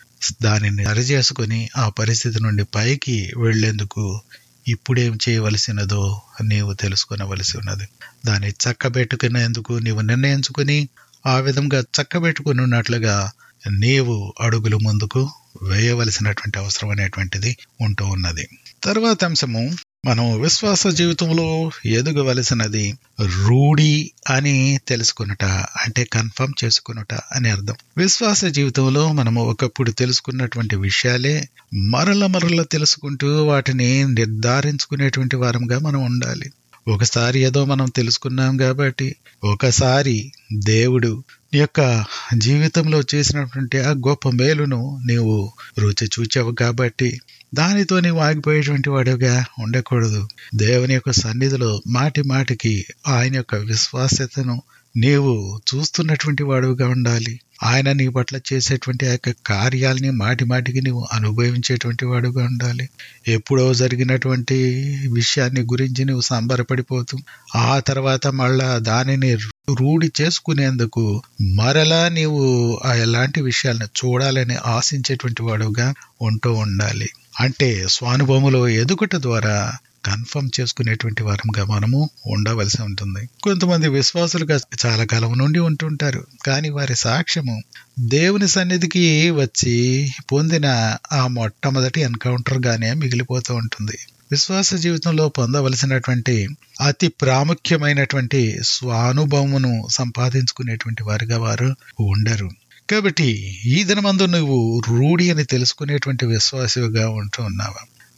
[SPEAKER 1] దానిని సరిచేసుకొని ఆ పరిస్థితి నుండి పైకి వెళ్లేందుకు ఇప్పుడేం చేయవలసినదో నీవు తెలుసుకునవలసి ఉన్నది దాన్ని చక్కబెట్టుకునేందుకు నీవు నిర్ణయించుకుని ఆ విధంగా చక్కబెట్టుకుని ఉన్నట్లుగా నీవు అడుగులు ముందుకు వేయవలసినటువంటి అవసరం అనేటువంటిది ఉంటూ ఉన్నది తర్వాత అంశము మనం విశ్వాస జీవితంలో ఎదగవలసినది రూఢి అని తెలుసుకున్నట అంటే కన్ఫర్మ్ చేసుకున్నట అని అర్థం విశ్వాస జీవితంలో మనము ఒకప్పుడు తెలుసుకున్నటువంటి విషయాలే మరల మరల తెలుసుకుంటూ వాటిని నిర్ధారించుకునేటువంటి వారంగా మనం ఉండాలి ఒకసారి ఏదో మనం తెలుసుకున్నాం కాబట్టి ఒకసారి దేవుడు నీ యొక్క జీవితంలో చేసినటువంటి ఆ గొప్ప మేలును నీవు రుచి చూచావు కాబట్టి దానితో నీవు ఆగిపోయేటువంటి వాడుగా ఉండకూడదు దేవుని యొక్క సన్నిధిలో మాటి మాటికి ఆయన యొక్క విశ్వాసతను నీవు చూస్తున్నటువంటి వాడుగా ఉండాలి ఆయన నీ పట్ల చేసేటువంటి ఆ యొక్క కార్యాలని మాటి మాటికి నీవు అనుభవించేటువంటి వాడుగా ఉండాలి ఎప్పుడో జరిగినటువంటి విషయాన్ని గురించి నువ్వు సంబరపడిపోతూ ఆ తర్వాత మళ్ళా దానిని రూఢి చేసుకునేందుకు మరలా నీవు ఆ ఎలాంటి విషయాలను చూడాలని ఆశించేటువంటి వాడుగా ఉంటూ ఉండాలి అంటే స్వానుభవములో ఎదుగుట ద్వారా కన్ఫర్మ్ చేసుకునేటువంటి వారంగా మనము ఉండవలసి ఉంటుంది కొంతమంది విశ్వాసులుగా చాలా కాలం నుండి ఉంటుంటారు కానీ వారి సాక్ష్యము దేవుని సన్నిధికి వచ్చి పొందిన ఆ మొట్టమొదటి ఎన్కౌంటర్ గానే మిగిలిపోతూ ఉంటుంది విశ్వాస జీవితంలో పొందవలసినటువంటి అతి ప్రాముఖ్యమైనటువంటి స్వానుభవమును సంపాదించుకునేటువంటి వారిగా వారు ఉండరు కాబట్టి ఈ దినమందు నువ్వు రూఢి అని తెలుసుకునేటువంటి విశ్వాసిగా ఉంటూ ఉన్నావా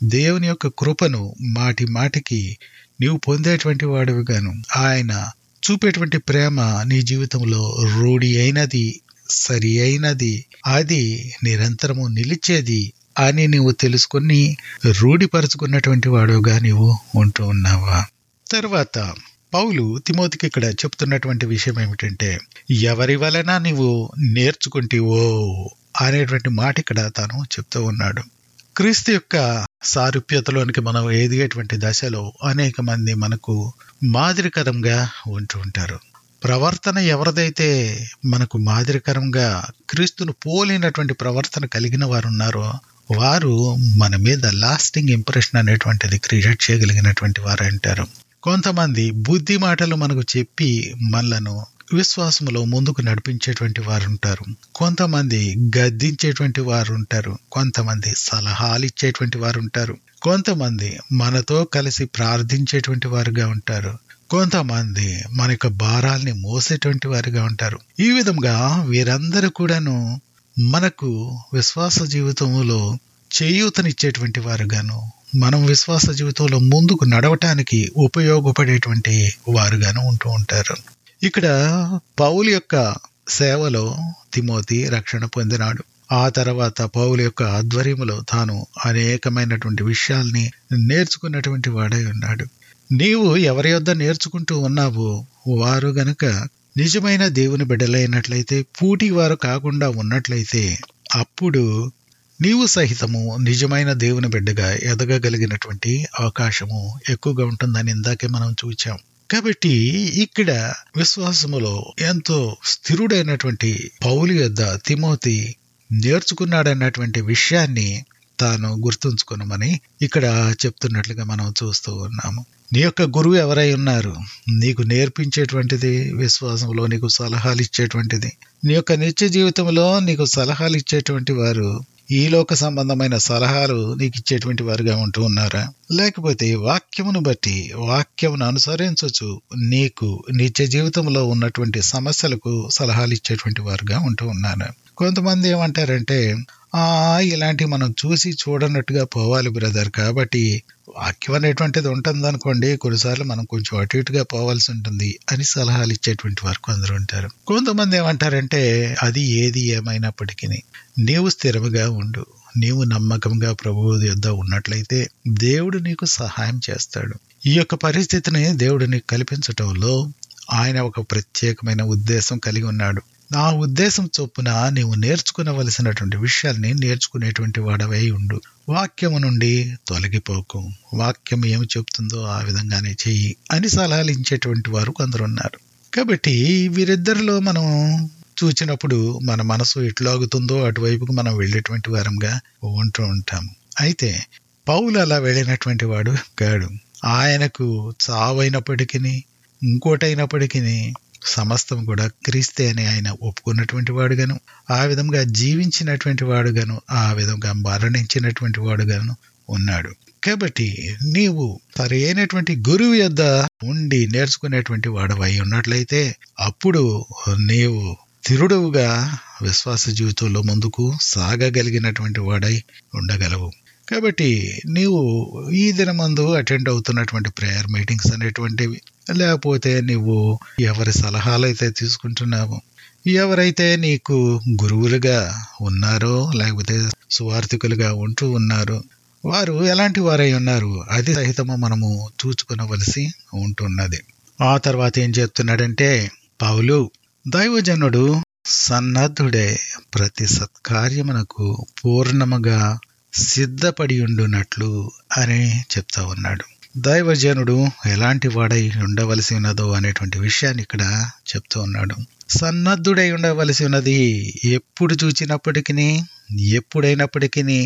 [SPEAKER 1] దేవుని యొక్క కృపను మాటి మాటికి నీవు పొందేటువంటి వాడివిగాను ఆయన చూపేటువంటి ప్రేమ నీ జీవితంలో రూఢి అయినది సరి అయినది అది నిరంతరము నిలిచేది అని నీవు తెలుసుకుని రూఢిపరుచుకున్నటువంటి వాడుగా నీవు ఉంటూ ఉన్నావా తర్వాత పౌలు తిమోతికి ఇక్కడ చెప్తున్నటువంటి విషయం ఏమిటంటే ఎవరి వలన నీవు నేర్చుకుంటేవో అనేటువంటి మాట ఇక్కడ తాను చెప్తూ ఉన్నాడు క్రీస్తు యొక్క సారూప్యతలోనికి మనం ఎదిగేటువంటి దశలో అనేక మంది మనకు మాదిరికరంగా ఉంటూ ఉంటారు ప్రవర్తన ఎవరిదైతే మనకు మాదిరికరంగా క్రీస్తును పోలినటువంటి ప్రవర్తన కలిగిన వారు ఉన్నారో వారు మన మీద లాస్టింగ్ ఇంప్రెషన్ అనేటువంటిది క్రియేట్ చేయగలిగినటువంటి వారు అంటారు కొంతమంది బుద్ధి మాటలు మనకు చెప్పి మనలను విశ్వాసములో ముందుకు నడిపించేటువంటి వారు ఉంటారు కొంతమంది గద్దించేటువంటి వారు ఉంటారు కొంతమంది సలహాలు ఇచ్చేటువంటి వారు ఉంటారు కొంతమంది మనతో కలిసి ప్రార్థించేటువంటి వారుగా ఉంటారు కొంతమంది మన యొక్క భారాల్ని మోసేటువంటి వారుగా ఉంటారు ఈ విధంగా వీరందరూ కూడాను మనకు విశ్వాస జీవితంలో చేయూతనిచ్చేటువంటి వారుగాను మనం విశ్వాస జీవితంలో ముందుకు నడవటానికి ఉపయోగపడేటువంటి వారుగాను ఉంటూ ఉంటారు ఇక్కడ పౌలు యొక్క సేవలో తిమోతి రక్షణ పొందినాడు ఆ తర్వాత పౌలు యొక్క ఆధ్వర్యములో తాను అనేకమైనటువంటి విషయాల్ని నేర్చుకున్నటువంటి వాడై ఉన్నాడు నీవు ఎవరి యొద్ద నేర్చుకుంటూ ఉన్నావో వారు గనక నిజమైన దేవుని బిడ్డలైనట్లయితే పూటి వారు కాకుండా ఉన్నట్లయితే అప్పుడు నీవు సహితము నిజమైన దేవుని బిడ్డగా ఎదగగలిగినటువంటి అవకాశము ఎక్కువగా ఉంటుందని ఇందాకే మనం చూచాం కాబట్టి ఇక్కడ విశ్వాసములో ఎంతో స్థిరుడైనటువంటి పౌలు యొద్ద తిమోతి నేర్చుకున్నాడన్నటువంటి విషయాన్ని తాను గుర్తుంచుకునమని ఇక్కడ చెప్తున్నట్లుగా మనం చూస్తూ ఉన్నాము నీ యొక్క గురువు ఎవరై ఉన్నారు నీకు నేర్పించేటువంటిది విశ్వాసంలో నీకు సలహాలు ఇచ్చేటువంటిది నీ యొక్క నిత్య జీవితంలో నీకు సలహాలు ఇచ్చేటువంటి వారు ఈ లోక సంబంధమైన సలహాలు నీకు ఇచ్చేటువంటి వారుగా ఉంటూ ఉన్నారా లేకపోతే వాక్యమును బట్టి వాక్యమును అనుసరించవచ్చు నీకు నిత్య జీవితంలో ఉన్నటువంటి సమస్యలకు సలహాలు ఇచ్చేటువంటి వారుగా ఉంటూ ఉన్నారు కొంతమంది ఏమంటారంటే ఆ ఇలాంటివి మనం చూసి చూడనట్టుగా పోవాలి బ్రదర్ కాబట్టి వాక్యం అనేటువంటిది ఉంటుంది అనుకోండి కొన్నిసార్లు మనం కొంచెం అటు ఇటుగా పోవాల్సి ఉంటుంది అని సలహాలు ఇచ్చేటువంటి వారు కొందరు ఉంటారు కొంతమంది ఏమంటారంటే అది ఏది ఏమైనప్పటికీ నీవు స్థిరముగా ఉండు నీవు నమ్మకంగా ప్రభువు యొద్ద ఉన్నట్లయితే దేవుడు నీకు సహాయం చేస్తాడు ఈ యొక్క పరిస్థితిని దేవుడు నీకు కల్పించటంలో ఆయన ఒక ప్రత్యేకమైన ఉద్దేశం కలిగి ఉన్నాడు నా ఉద్దేశం చొప్పున నీవు నేర్చుకునవలసినటువంటి విషయాల్ని నేర్చుకునేటువంటి వాడవై ఉండు వాక్యము నుండి తొలగిపోకు వాక్యం ఏమి చెప్తుందో ఆ విధంగానే చెయ్యి అని సలహాలు ఇచ్చేటువంటి వారు కొందరు ఉన్నారు కాబట్టి వీరిద్దరిలో మనం చూచినప్పుడు మన మనసు ఎట్లాగుతుందో అటువైపుకు మనం వెళ్ళేటువంటి వారంగా ఉంటూ ఉంటాము అయితే పౌలు అలా వెళ్ళినటువంటి వాడు కాడు ఆయనకు చావైనప్పటికీ ఇంకోటైనప్పటికీ సమస్తం కూడా క్రీస్తే అని ఆయన ఒప్పుకున్నటువంటి వాడుగాను ఆ విధంగా జీవించినటువంటి వాడుగాను ఆ విధంగా మరణించినటువంటి వాడుగాను ఉన్నాడు కాబట్టి నీవు సరి అయినటువంటి గురువు యొద్ద ఉండి నేర్చుకునేటువంటి వాడవై ఉన్నట్లయితే అప్పుడు నీవు తిరుడువుగా విశ్వాస జీవితంలో ముందుకు సాగగలిగినటువంటి వాడై ఉండగలవు కాబట్టి నీవు ఈ దినమందు అటెండ్ అవుతున్నటువంటి ప్రేయర్ మీటింగ్స్ అనేటువంటివి లేకపోతే నీవు ఎవరి సలహాలు అయితే తీసుకుంటున్నావో ఎవరైతే నీకు గురువులుగా ఉన్నారో లేకపోతే సువార్థికులుగా ఉంటూ ఉన్నారో వారు ఎలాంటి వారై ఉన్నారు అది సహితము మనము చూచుకునవలసి ఉంటున్నది ఆ తర్వాత ఏం చెప్తున్నాడంటే పౌలు దైవజనుడు సన్నద్ధుడే ప్రతి సత్కార్యమునకు పూర్ణముగా సిద్ధపడి ఉండునట్లు అని చెప్తా ఉన్నాడు దైవజనుడు ఎలాంటి వాడై ఉండవలసి ఉన్నదో అనేటువంటి విషయాన్ని ఇక్కడ చెప్తూ ఉన్నాడు సన్నద్ధుడై ఉండవలసి ఉన్నది ఎప్పుడు చూచినప్పటికీ ఎప్పుడైనప్పటికీ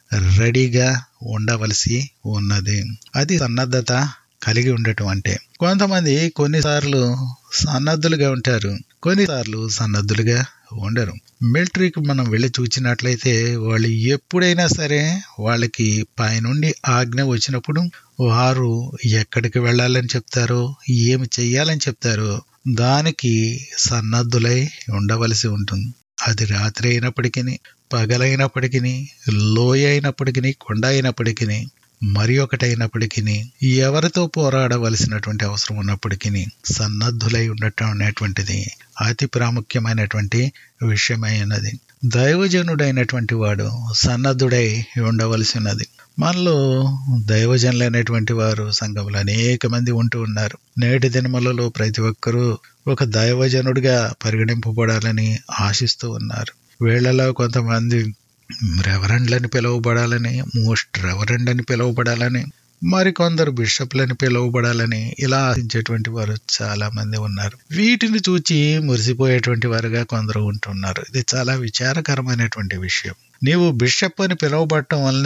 [SPEAKER 1] రెడీగా ఉండవలసి ఉన్నది అది సన్నద్ధత కలిగి ఉండటం అంటే కొంతమంది కొన్నిసార్లు సన్నద్ధులుగా ఉంటారు కొన్నిసార్లు సన్నద్ధులుగా ఉండరు మిలిటరీకి మనం వెళ్ళి చూచినట్లయితే వాళ్ళు ఎప్పుడైనా సరే వాళ్ళకి పైనుండి ఆజ్ఞ వచ్చినప్పుడు వారు ఎక్కడికి వెళ్ళాలని చెప్తారో ఏమి చెయ్యాలని చెప్తారో దానికి సన్నద్ధులై ఉండవలసి ఉంటుంది అది రాత్రి అయినప్పటికీ పగలైనప్పటికీ లోయ అయినప్పటికీ కొండ అయినప్పటికీ మరి ఒకటైనప్పటికీ ఎవరితో పోరాడవలసినటువంటి అవసరం ఉన్నప్పటికీ సన్నద్ధులై ఉండటం అనేటువంటిది అతి ప్రాముఖ్యమైనటువంటి విషయమైనది దైవజనుడైనటువంటి వాడు సన్నద్ధుడై ఉండవలసి ఉన్నది మనలో దైవజనులైనటువంటి వారు సంఘంలో అనేక మంది ఉంటూ ఉన్నారు నేటి దినములలో ప్రతి ఒక్కరూ ఒక దైవజనుడిగా పరిగణింపబడాలని ఆశిస్తూ ఉన్నారు వీళ్లలో కొంతమంది రెవరెండ్లని పిలువబడాలని మోస్ట్ రెవరెండ్ అని పిలువబడాలని మరికొందరు బిషప్లని పిలువబడాలని ఇలా ఆశించేటువంటి వారు చాలా మంది ఉన్నారు వీటిని చూచి మురిసిపోయేటువంటి వారుగా కొందరు ఉంటున్నారు ఇది చాలా విచారకరమైనటువంటి విషయం నీవు బిషప్ అని పిలువబడటం వలన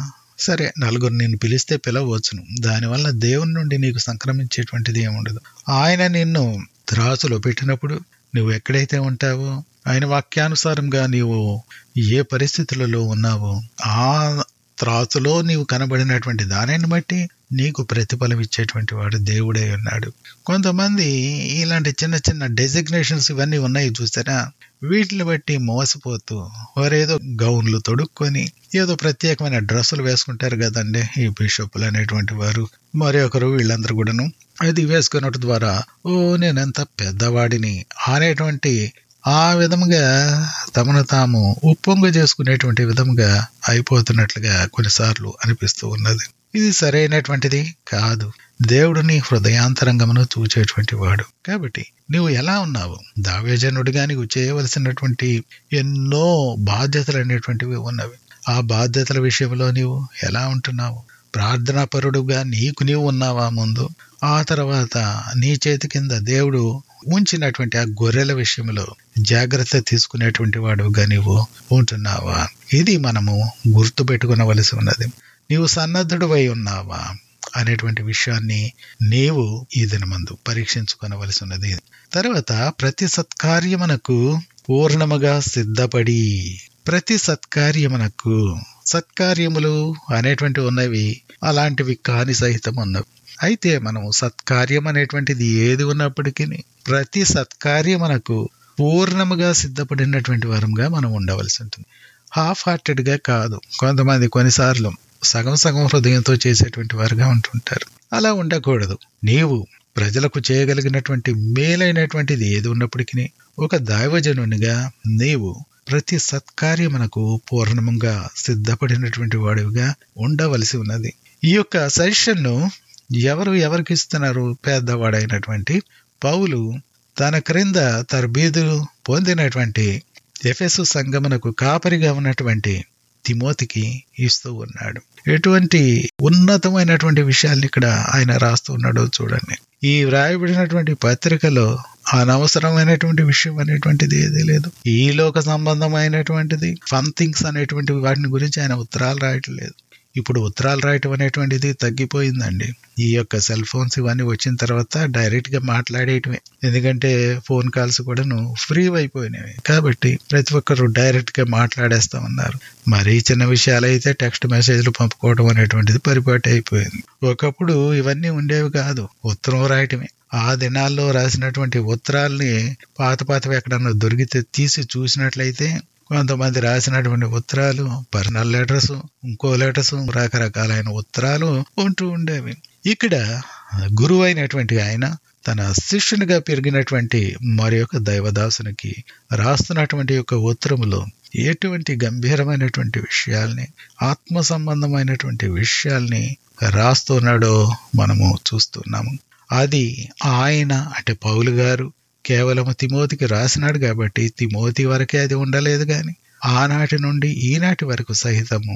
[SPEAKER 1] సరే నలుగురు నిన్ను పిలిస్తే పిలవచ్చును దానివల్ల దేవుని నుండి నీకు సంక్రమించేటువంటిది ఏముండదు ఆయన నిన్ను త్రాసులో పెట్టినప్పుడు నువ్వు ఎక్కడైతే ఉంటావో ఆయన వాక్యానుసారంగా నీవు ఏ పరిస్థితులలో ఉన్నావో ఆ త్రాసులో నీవు కనబడినటువంటి దానిని బట్టి నీకు ప్రతిఫలం ఇచ్చేటువంటి వాడు దేవుడే ఉన్నాడు కొంతమంది ఇలాంటి చిన్న చిన్న డెసిగ్నేషన్స్ ఇవన్నీ ఉన్నాయి చూసారా వీటిని బట్టి మోసపోతూ వారేదో గౌన్లు తొడుక్కొని ఏదో ప్రత్యేకమైన డ్రెస్సులు వేసుకుంటారు కదండి ఈ బిషప్పులు అనేటువంటి వారు మరి ఒకరు వీళ్ళందరూ కూడాను అది వేసుకున్నట్టు ద్వారా ఓ నేనెంత పెద్దవాడిని అనేటువంటి ఆ విధముగా తమను తాము ఉప్పొంగ చేసుకునేటువంటి విధముగా అయిపోతున్నట్లుగా కొన్నిసార్లు అనిపిస్తూ ఉన్నది ఇది సరైనటువంటిది కాదు దేవుడిని హృదయాంతరంగమును చూచేటువంటి వాడు కాబట్టి నువ్వు ఎలా ఉన్నావు దావ్యజనుడిగా నీవు చేయవలసినటువంటి ఎన్నో బాధ్యతలు అనేటువంటివి ఉన్నవి ఆ బాధ్యతల విషయంలో నీవు ఎలా ఉంటున్నావు ప్రార్థనాపరుడుగా నీకు నీవు ఉన్నావా ముందు ఆ తర్వాత నీ చేతి కింద దేవుడు ఉంచినటువంటి ఆ గొర్రెల విషయంలో జాగ్రత్త తీసుకునేటువంటి వాడుగా నీవు ఉంటున్నావా ఇది మనము గుర్తు పెట్టుకునవలసి ఉన్నది నీవు సన్నద్ధుడువై ఉన్నావా అనేటువంటి విషయాన్ని నీవు ఈ దినమందు పరీక్షించుకొనవలసి ఉన్నది తర్వాత ప్రతి సత్కార్యమునకు పూర్ణముగా సిద్ధపడి ప్రతి సత్కార్యమునకు సత్కార్యములు అనేటువంటి ఉన్నవి అలాంటివి కాని సహితం ఉన్నవి అయితే మనం సత్కార్యం అనేటువంటిది ఏది ఉన్నప్పటికీ ప్రతి సత్కార్యమునకు పూర్ణముగా సిద్ధపడినటువంటి వారంగా మనం ఉండవలసి ఉంటుంది హాఫ్ హార్టెడ్గా కాదు కొంతమంది కొన్నిసార్లు సగం సగం హృదయంతో చేసేటువంటి వారుగా ఉంటుంటారు అలా ఉండకూడదు నీవు ప్రజలకు చేయగలిగినటువంటి మేలైనటువంటిది ఏది ఉన్నప్పటికీ ఒక దైవజనునిగా నీవు ప్రతి సత్కార్యమునకు పూర్ణముగా సిద్ధపడినటువంటి వాడివిగా ఉండవలసి ఉన్నది ఈ యొక్క సజెషన్ను ఎవరు ఎవరికి ఇస్తున్నారు పేదవాడైనటువంటి పౌలు తన క్రింద తర్బీదు పొందినటువంటి ఎఫెసు సంగమునకు కాపరిగా ఉన్నటువంటి తిమోతికి ఇస్తూ ఉన్నాడు ఎటువంటి ఉన్నతమైనటువంటి విషయాల్ని ఇక్కడ ఆయన రాస్తూ ఉన్నాడో చూడండి ఈ వ్రాయబడినటువంటి పత్రికలో అనవసరమైనటువంటి విషయం అనేటువంటిది ఏదీ లేదు ఈ లోక సంబంధమైనటువంటిది ఫన్ థింగ్స్ అనేటువంటి వాటిని గురించి ఆయన ఉత్తరాలు రాయట్లేదు ఇప్పుడు ఉత్తరాలు రాయటం అనేటువంటిది తగ్గిపోయిందండి ఈ యొక్క సెల్ ఫోన్స్ ఇవన్నీ వచ్చిన తర్వాత డైరెక్ట్ గా మాట్లాడేయటమే ఎందుకంటే ఫోన్ కాల్స్ కూడాను ఫ్రీ అయిపోయినాయి కాబట్టి ప్రతి ఒక్కరు డైరెక్ట్ గా మాట్లాడేస్తా ఉన్నారు మరీ చిన్న విషయాలు అయితే టెక్స్ట్ మెసేజ్లు పంపుకోవడం అనేటువంటిది పరిపాటి అయిపోయింది ఒకప్పుడు ఇవన్నీ ఉండేవి కాదు ఉత్తరం రాయటమే ఆ దినాల్లో రాసినటువంటి ఉత్తరాల్ని పాత పాతవి ఎక్కడన్నా దొరికితే తీసి చూసినట్లయితే కొంతమంది రాసినటువంటి ఉత్తరాలు పర్సనల్ లెటర్స్ ఇంకో లెటర్స్ రకరకాలైన ఉత్తరాలు ఉంటూ ఉండేవి ఇక్కడ గురువు అయినటువంటి ఆయన తన శిష్యునిగా పెరిగినటువంటి మరి యొక్క దైవదాసునికి రాస్తున్నటువంటి యొక్క ఉత్తరములో ఎటువంటి గంభీరమైనటువంటి విషయాల్ని ఆత్మ సంబంధమైనటువంటి విషయాల్ని రాస్తున్నాడో మనము చూస్తున్నాము అది ఆయన అంటే పౌలు గారు కేవలం తిమోతికి రాసినాడు కాబట్టి తిమోతి వరకే అది ఉండలేదు గాని ఆనాటి నుండి ఈనాటి వరకు సహితము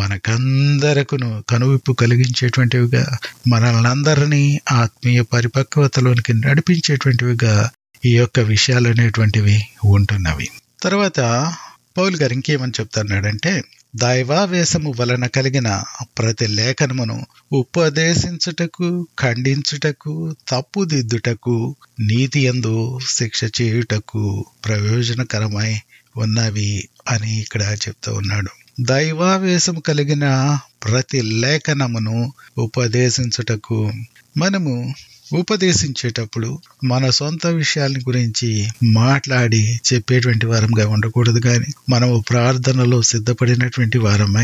[SPEAKER 1] మనకందరకును కనువిప్పు కలిగించేటువంటివిగా మనల్ని అందరినీ ఆత్మీయ పరిపక్వతలోనికి నడిపించేటువంటివిగా ఈ యొక్క విషయాలు అనేటువంటివి ఉంటున్నవి తర్వాత పౌలు గారు ఇంకేమని చెప్తున్నాడంటే దైవావేశము వలన కలిగిన ప్రతి లేఖనమును ఉపదేశించుటకు ఖండించుటకు తప్పుదిద్దుటకు నీతి ఎందు శిక్ష చేయుటకు ప్రయోజనకరమై ఉన్నవి అని ఇక్కడ చెప్తూ ఉన్నాడు దైవావేశము కలిగిన ప్రతి లేఖనమును ఉపదేశించుటకు మనము ఉపదేశించేటప్పుడు మన సొంత విషయాల గురించి మాట్లాడి చెప్పేటువంటి వారంగా ఉండకూడదు కానీ మనము ప్రార్థనలో సిద్ధపడినటువంటి వారమై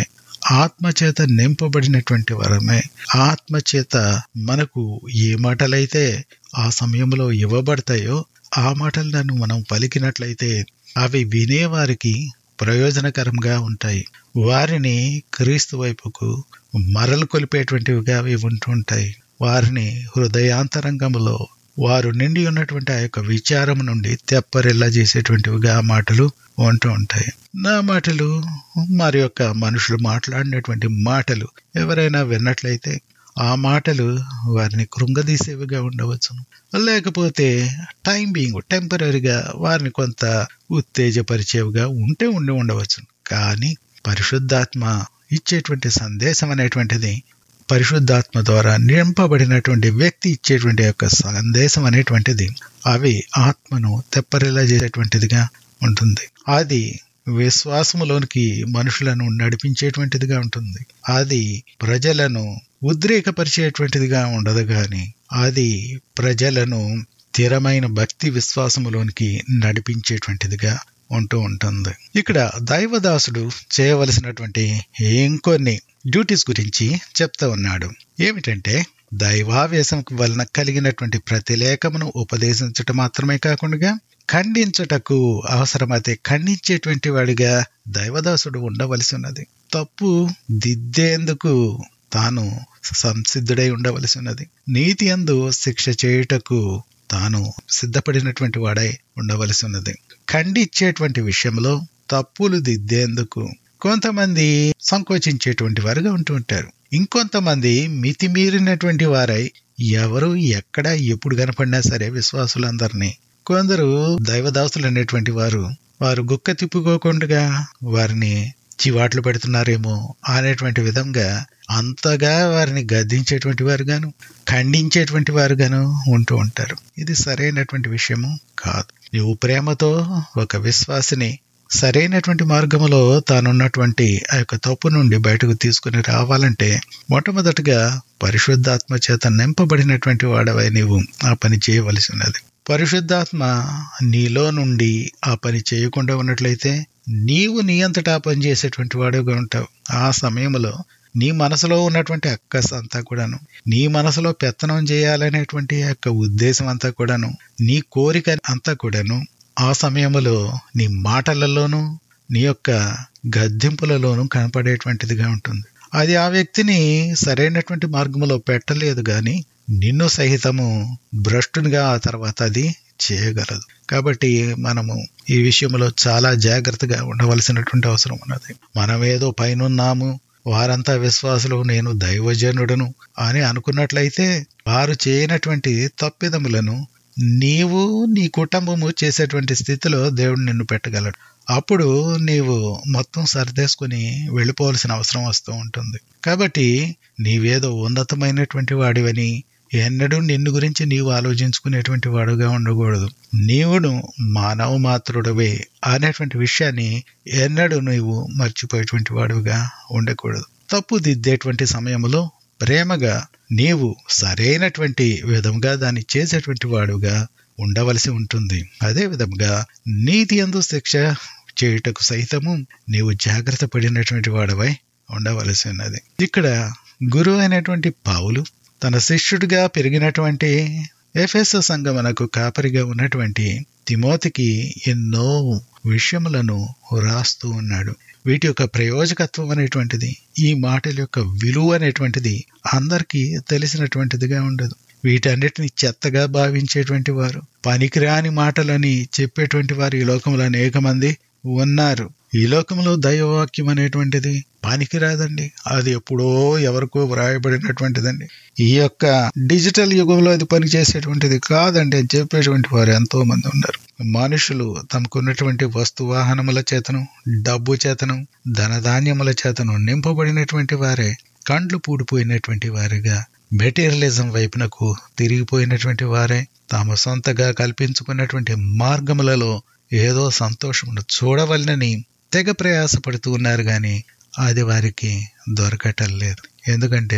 [SPEAKER 1] ఆత్మచేత నింపబడినటువంటి వరమే ఆత్మచేత మనకు ఏ మాటలైతే ఆ సమయంలో ఇవ్వబడతాయో ఆ మాటలను మనం పలికినట్లయితే అవి వినేవారికి ప్రయోజనకరంగా ఉంటాయి వారిని క్రీస్తు వైపుకు మరలు కొలిపేటువంటివిగా అవి ఉంటుంటాయి వారిని హృదయాంతరంగంలో వారు నిండి ఉన్నటువంటి ఆ యొక్క విచారం నుండి తెప్పరిల్లా చేసేటువంటివిగా ఆ మాటలు ఉంటూ ఉంటాయి నా మాటలు మరి యొక్క మనుషులు మాట్లాడినటువంటి మాటలు ఎవరైనా విన్నట్లయితే ఆ మాటలు వారిని కృంగదీసేవిగా ఉండవచ్చును లేకపోతే టైం బీయింగ్ టెంపరీగా వారిని కొంత ఉత్తేజపరిచేవిగా ఉంటే ఉండి ఉండవచ్చును కానీ పరిశుద్ధాత్మ ఇచ్చేటువంటి సందేశం అనేటువంటిది పరిశుద్ధాత్మ ద్వారా నింపబడినటువంటి వ్యక్తి ఇచ్చేటువంటి యొక్క సందేశం అనేటువంటిది అవి ఆత్మను తెప్పరిలా చేసేటువంటిదిగా ఉంటుంది అది విశ్వాసములోనికి మనుషులను నడిపించేటువంటిదిగా ఉంటుంది అది ప్రజలను ఉద్రేకపరిచేటువంటిదిగా ఉండదు గాని అది ప్రజలను స్థిరమైన భక్తి విశ్వాసములోనికి నడిపించేటువంటిదిగా ఉంటూ ఉంటుంది ఇక్కడ దైవదాసుడు చేయవలసినటువంటి ఇంకొన్ని డ్యూటీస్ గురించి చెప్తా ఉన్నాడు ఏమిటంటే దైవావేశం వలన కలిగినటువంటి ప్రతిలేఖమును ఉపదేశించటం మాత్రమే కాకుండా ఖండించుటకు అవసరమైతే ఖండించేటువంటి వాడిగా దైవదాసుడు ఉండవలసి ఉన్నది తప్పు దిద్దేందుకు తాను సంసిద్ధుడై ఉండవలసి ఉన్నది నీతి అందు శిక్ష చేయుటకు తాను సిద్ధపడినటువంటి వాడై ఉండవలసి ఉన్నది ఖండించేటువంటి విషయంలో తప్పులు దిద్దేందుకు కొంతమంది సంకోచించేటువంటి వారుగా ఉంటూ ఉంటారు ఇంకొంతమంది మితిమీరినటువంటి వారై ఎవరు ఎక్కడ ఎప్పుడు కనపడినా సరే విశ్వాసులందరినీ కొందరు దైవదాసులు అనేటువంటి వారు వారు గుక్క తిప్పుకోకుండా వారిని చివాట్లు పెడుతున్నారేమో అనేటువంటి విధంగా అంతగా వారిని గద్దించేటువంటి వారుగాను ఖండించేటువంటి వారుగాను ఉంటూ ఉంటారు ఇది సరైనటువంటి విషయము కాదు నీవు ప్రేమతో ఒక విశ్వాసిని సరైనటువంటి మార్గంలో తానున్నటువంటి ఆ యొక్క తప్పు నుండి బయటకు తీసుకుని రావాలంటే మొట్టమొదటిగా పరిశుద్ధాత్మ చేత నింపబడినటువంటి వాడవై నీవు ఆ పని చేయవలసి ఉన్నది పరిశుద్ధాత్మ నీలో నుండి ఆ పని చేయకుండా ఉన్నట్లయితే నీవు నీ అంతటా పని చేసేటువంటి వాడుగా ఉంటావు ఆ సమయంలో నీ మనసులో ఉన్నటువంటి అక్కస్ అంతా కూడాను నీ మనసులో పెత్తనం చేయాలనేటువంటి యొక్క ఉద్దేశం అంతా కూడాను నీ కోరిక అంతా కూడాను ఆ సమయంలో నీ మాటలలోనూ నీ యొక్క గద్దింపులలోనూ కనపడేటువంటిదిగా ఉంటుంది అది ఆ వ్యక్తిని సరైనటువంటి మార్గంలో పెట్టలేదు గాని నిన్ను సహితము భ్రష్టునిగా ఆ తర్వాత అది చేయగలదు కాబట్టి మనము ఈ విషయంలో చాలా జాగ్రత్తగా ఉండవలసినటువంటి అవసరం ఉన్నది మనం ఏదో పైనున్నాము వారంతా విశ్వాసులు నేను దైవజనుడును అని అనుకున్నట్లయితే వారు చేయనటువంటి తప్పిదములను నీవు నీ కుటుంబము చేసేటువంటి స్థితిలో దేవుడు నిన్ను పెట్టగలడు అప్పుడు నీవు మొత్తం సర్దేసుకుని వెళ్ళిపోవలసిన అవసరం వస్తూ ఉంటుంది కాబట్టి నీవేదో ఉన్నతమైనటువంటి వాడివని ఎన్నడూ నిన్ను గురించి నీవు ఆలోచించుకునేటువంటి వాడుగా ఉండకూడదు నీవును మానవ మాత్రుడవే అనేటువంటి విషయాన్ని ఎన్నడూ నీవు మర్చిపోయేటువంటి వాడుగా ఉండకూడదు తప్పు దిద్దేటువంటి సమయంలో ప్రేమగా నీవు సరైనటువంటి విధంగా దాన్ని చేసేటువంటి వాడుగా ఉండవలసి ఉంటుంది అదే విధంగా నీతి అందు శిక్ష చేయుటకు సైతము నీవు జాగ్రత్త పడినటువంటి వాడవై ఉండవలసి ఉన్నది ఇక్కడ గురువు అయినటువంటి పావులు తన శిష్యుడిగా పెరిగినటువంటి ఎఫ్ఎస్ సంగమనకు కాపరిగా ఉన్నటువంటి తిమోతికి ఎన్నో విషయములను రాస్తూ ఉన్నాడు వీటి యొక్క ప్రయోజకత్వం అనేటువంటిది ఈ మాటల యొక్క విలువ అనేటువంటిది అందరికీ తెలిసినటువంటిదిగా ఉండదు వీటన్నిటిని చెత్తగా భావించేటువంటి వారు పనికిరాని మాటలని చెప్పేటువంటి వారు ఈ లోకంలో అనేక మంది ఉన్నారు ఈ లోకంలో దైవవాక్యం అనేటువంటిది పనికిరాదండి అది ఎప్పుడో ఎవరికో వ్రాయబడినటువంటిదండి ఈ యొక్క డిజిటల్ యుగంలో అది పనిచేసేటువంటిది కాదండి అని చెప్పేటువంటి వారు ఎంతో మంది ఉన్నారు మనుషులు తమకున్నటువంటి వస్తు వాహనముల చేతను డబ్బు చేతను ధనధాన్యముల చేతను నింపబడినటువంటి వారే కండ్లు పూడిపోయినటువంటి వారిగా మెటీరియలిజం వైపునకు తిరిగిపోయినటువంటి వారే తాము సొంతగా కల్పించుకున్నటువంటి మార్గములలో ఏదో సంతోషమును చూడవలనని తెగ ప్రయాసపడుతూ ఉన్నారు గాని అది వారికి దొరకటం లేదు ఎందుకంటే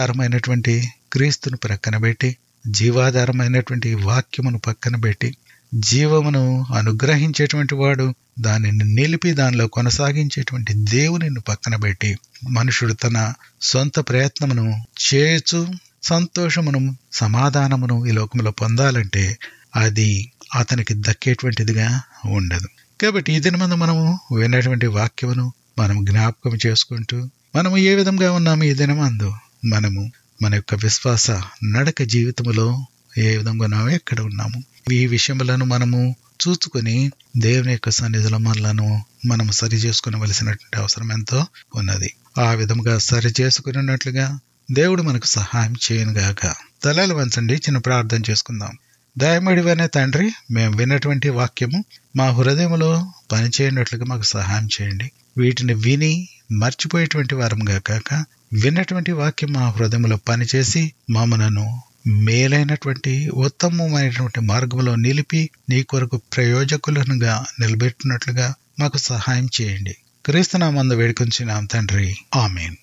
[SPEAKER 1] జీవాధారమైనటువంటి క్రీస్తును ప్రక్కన పెట్టి జీవాధారమైనటువంటి వాక్యమును పక్కన పెట్టి జీవమును అనుగ్రహించేటువంటి వాడు దానిని నిలిపి దానిలో కొనసాగించేటువంటి దేవునిని పక్కన పెట్టి మనుషుడు తన సొంత ప్రయత్నమును చేయొచ్చు సంతోషమును సమాధానమును ఈ లోకంలో పొందాలంటే అది అతనికి దక్కేటువంటిదిగా ఉండదు కాబట్టి ఈ దినమందు మనము విన్నటువంటి వాక్యమును మనం జ్ఞాపకం చేసుకుంటూ మనము ఏ విధంగా ఉన్నాము ఈ దినమందు మనము మన యొక్క విశ్వాస నడక జీవితములో ఏ విధంగా ఉన్నామో ఎక్కడ ఉన్నాము ఈ విషయములను మనము చూసుకుని దేవుని యొక్క సన్నిధిలో మనలను మనం సరి చేసుకునవలసినటువంటి అవసరం ఎంతో ఉన్నది ఆ విధముగా సరి చేసుకున్నట్లుగా దేవుడు మనకు సహాయం చేయనుగాక తలలు వంచండి చిన్న ప్రార్థన చేసుకుందాం దయమడివనే తండ్రి మేము విన్నటువంటి వాక్యము మా హృదయములో పనిచేయనట్లుగా మాకు సహాయం చేయండి వీటిని విని మర్చిపోయేటువంటి వారంగా కాక విన్నటువంటి వాక్యం మా హృదయంలో పనిచేసి మమ్మలను మేలైనటువంటి ఉత్తమమైనటువంటి మార్గంలో నిలిపి నీ కొరకు ప్రయోజకులనుగా నిలబెట్టినట్లుగా మాకు సహాయం చేయండి క్రీస్తునామందు వేడుకొంచినాం తండ్రి ఆమెన్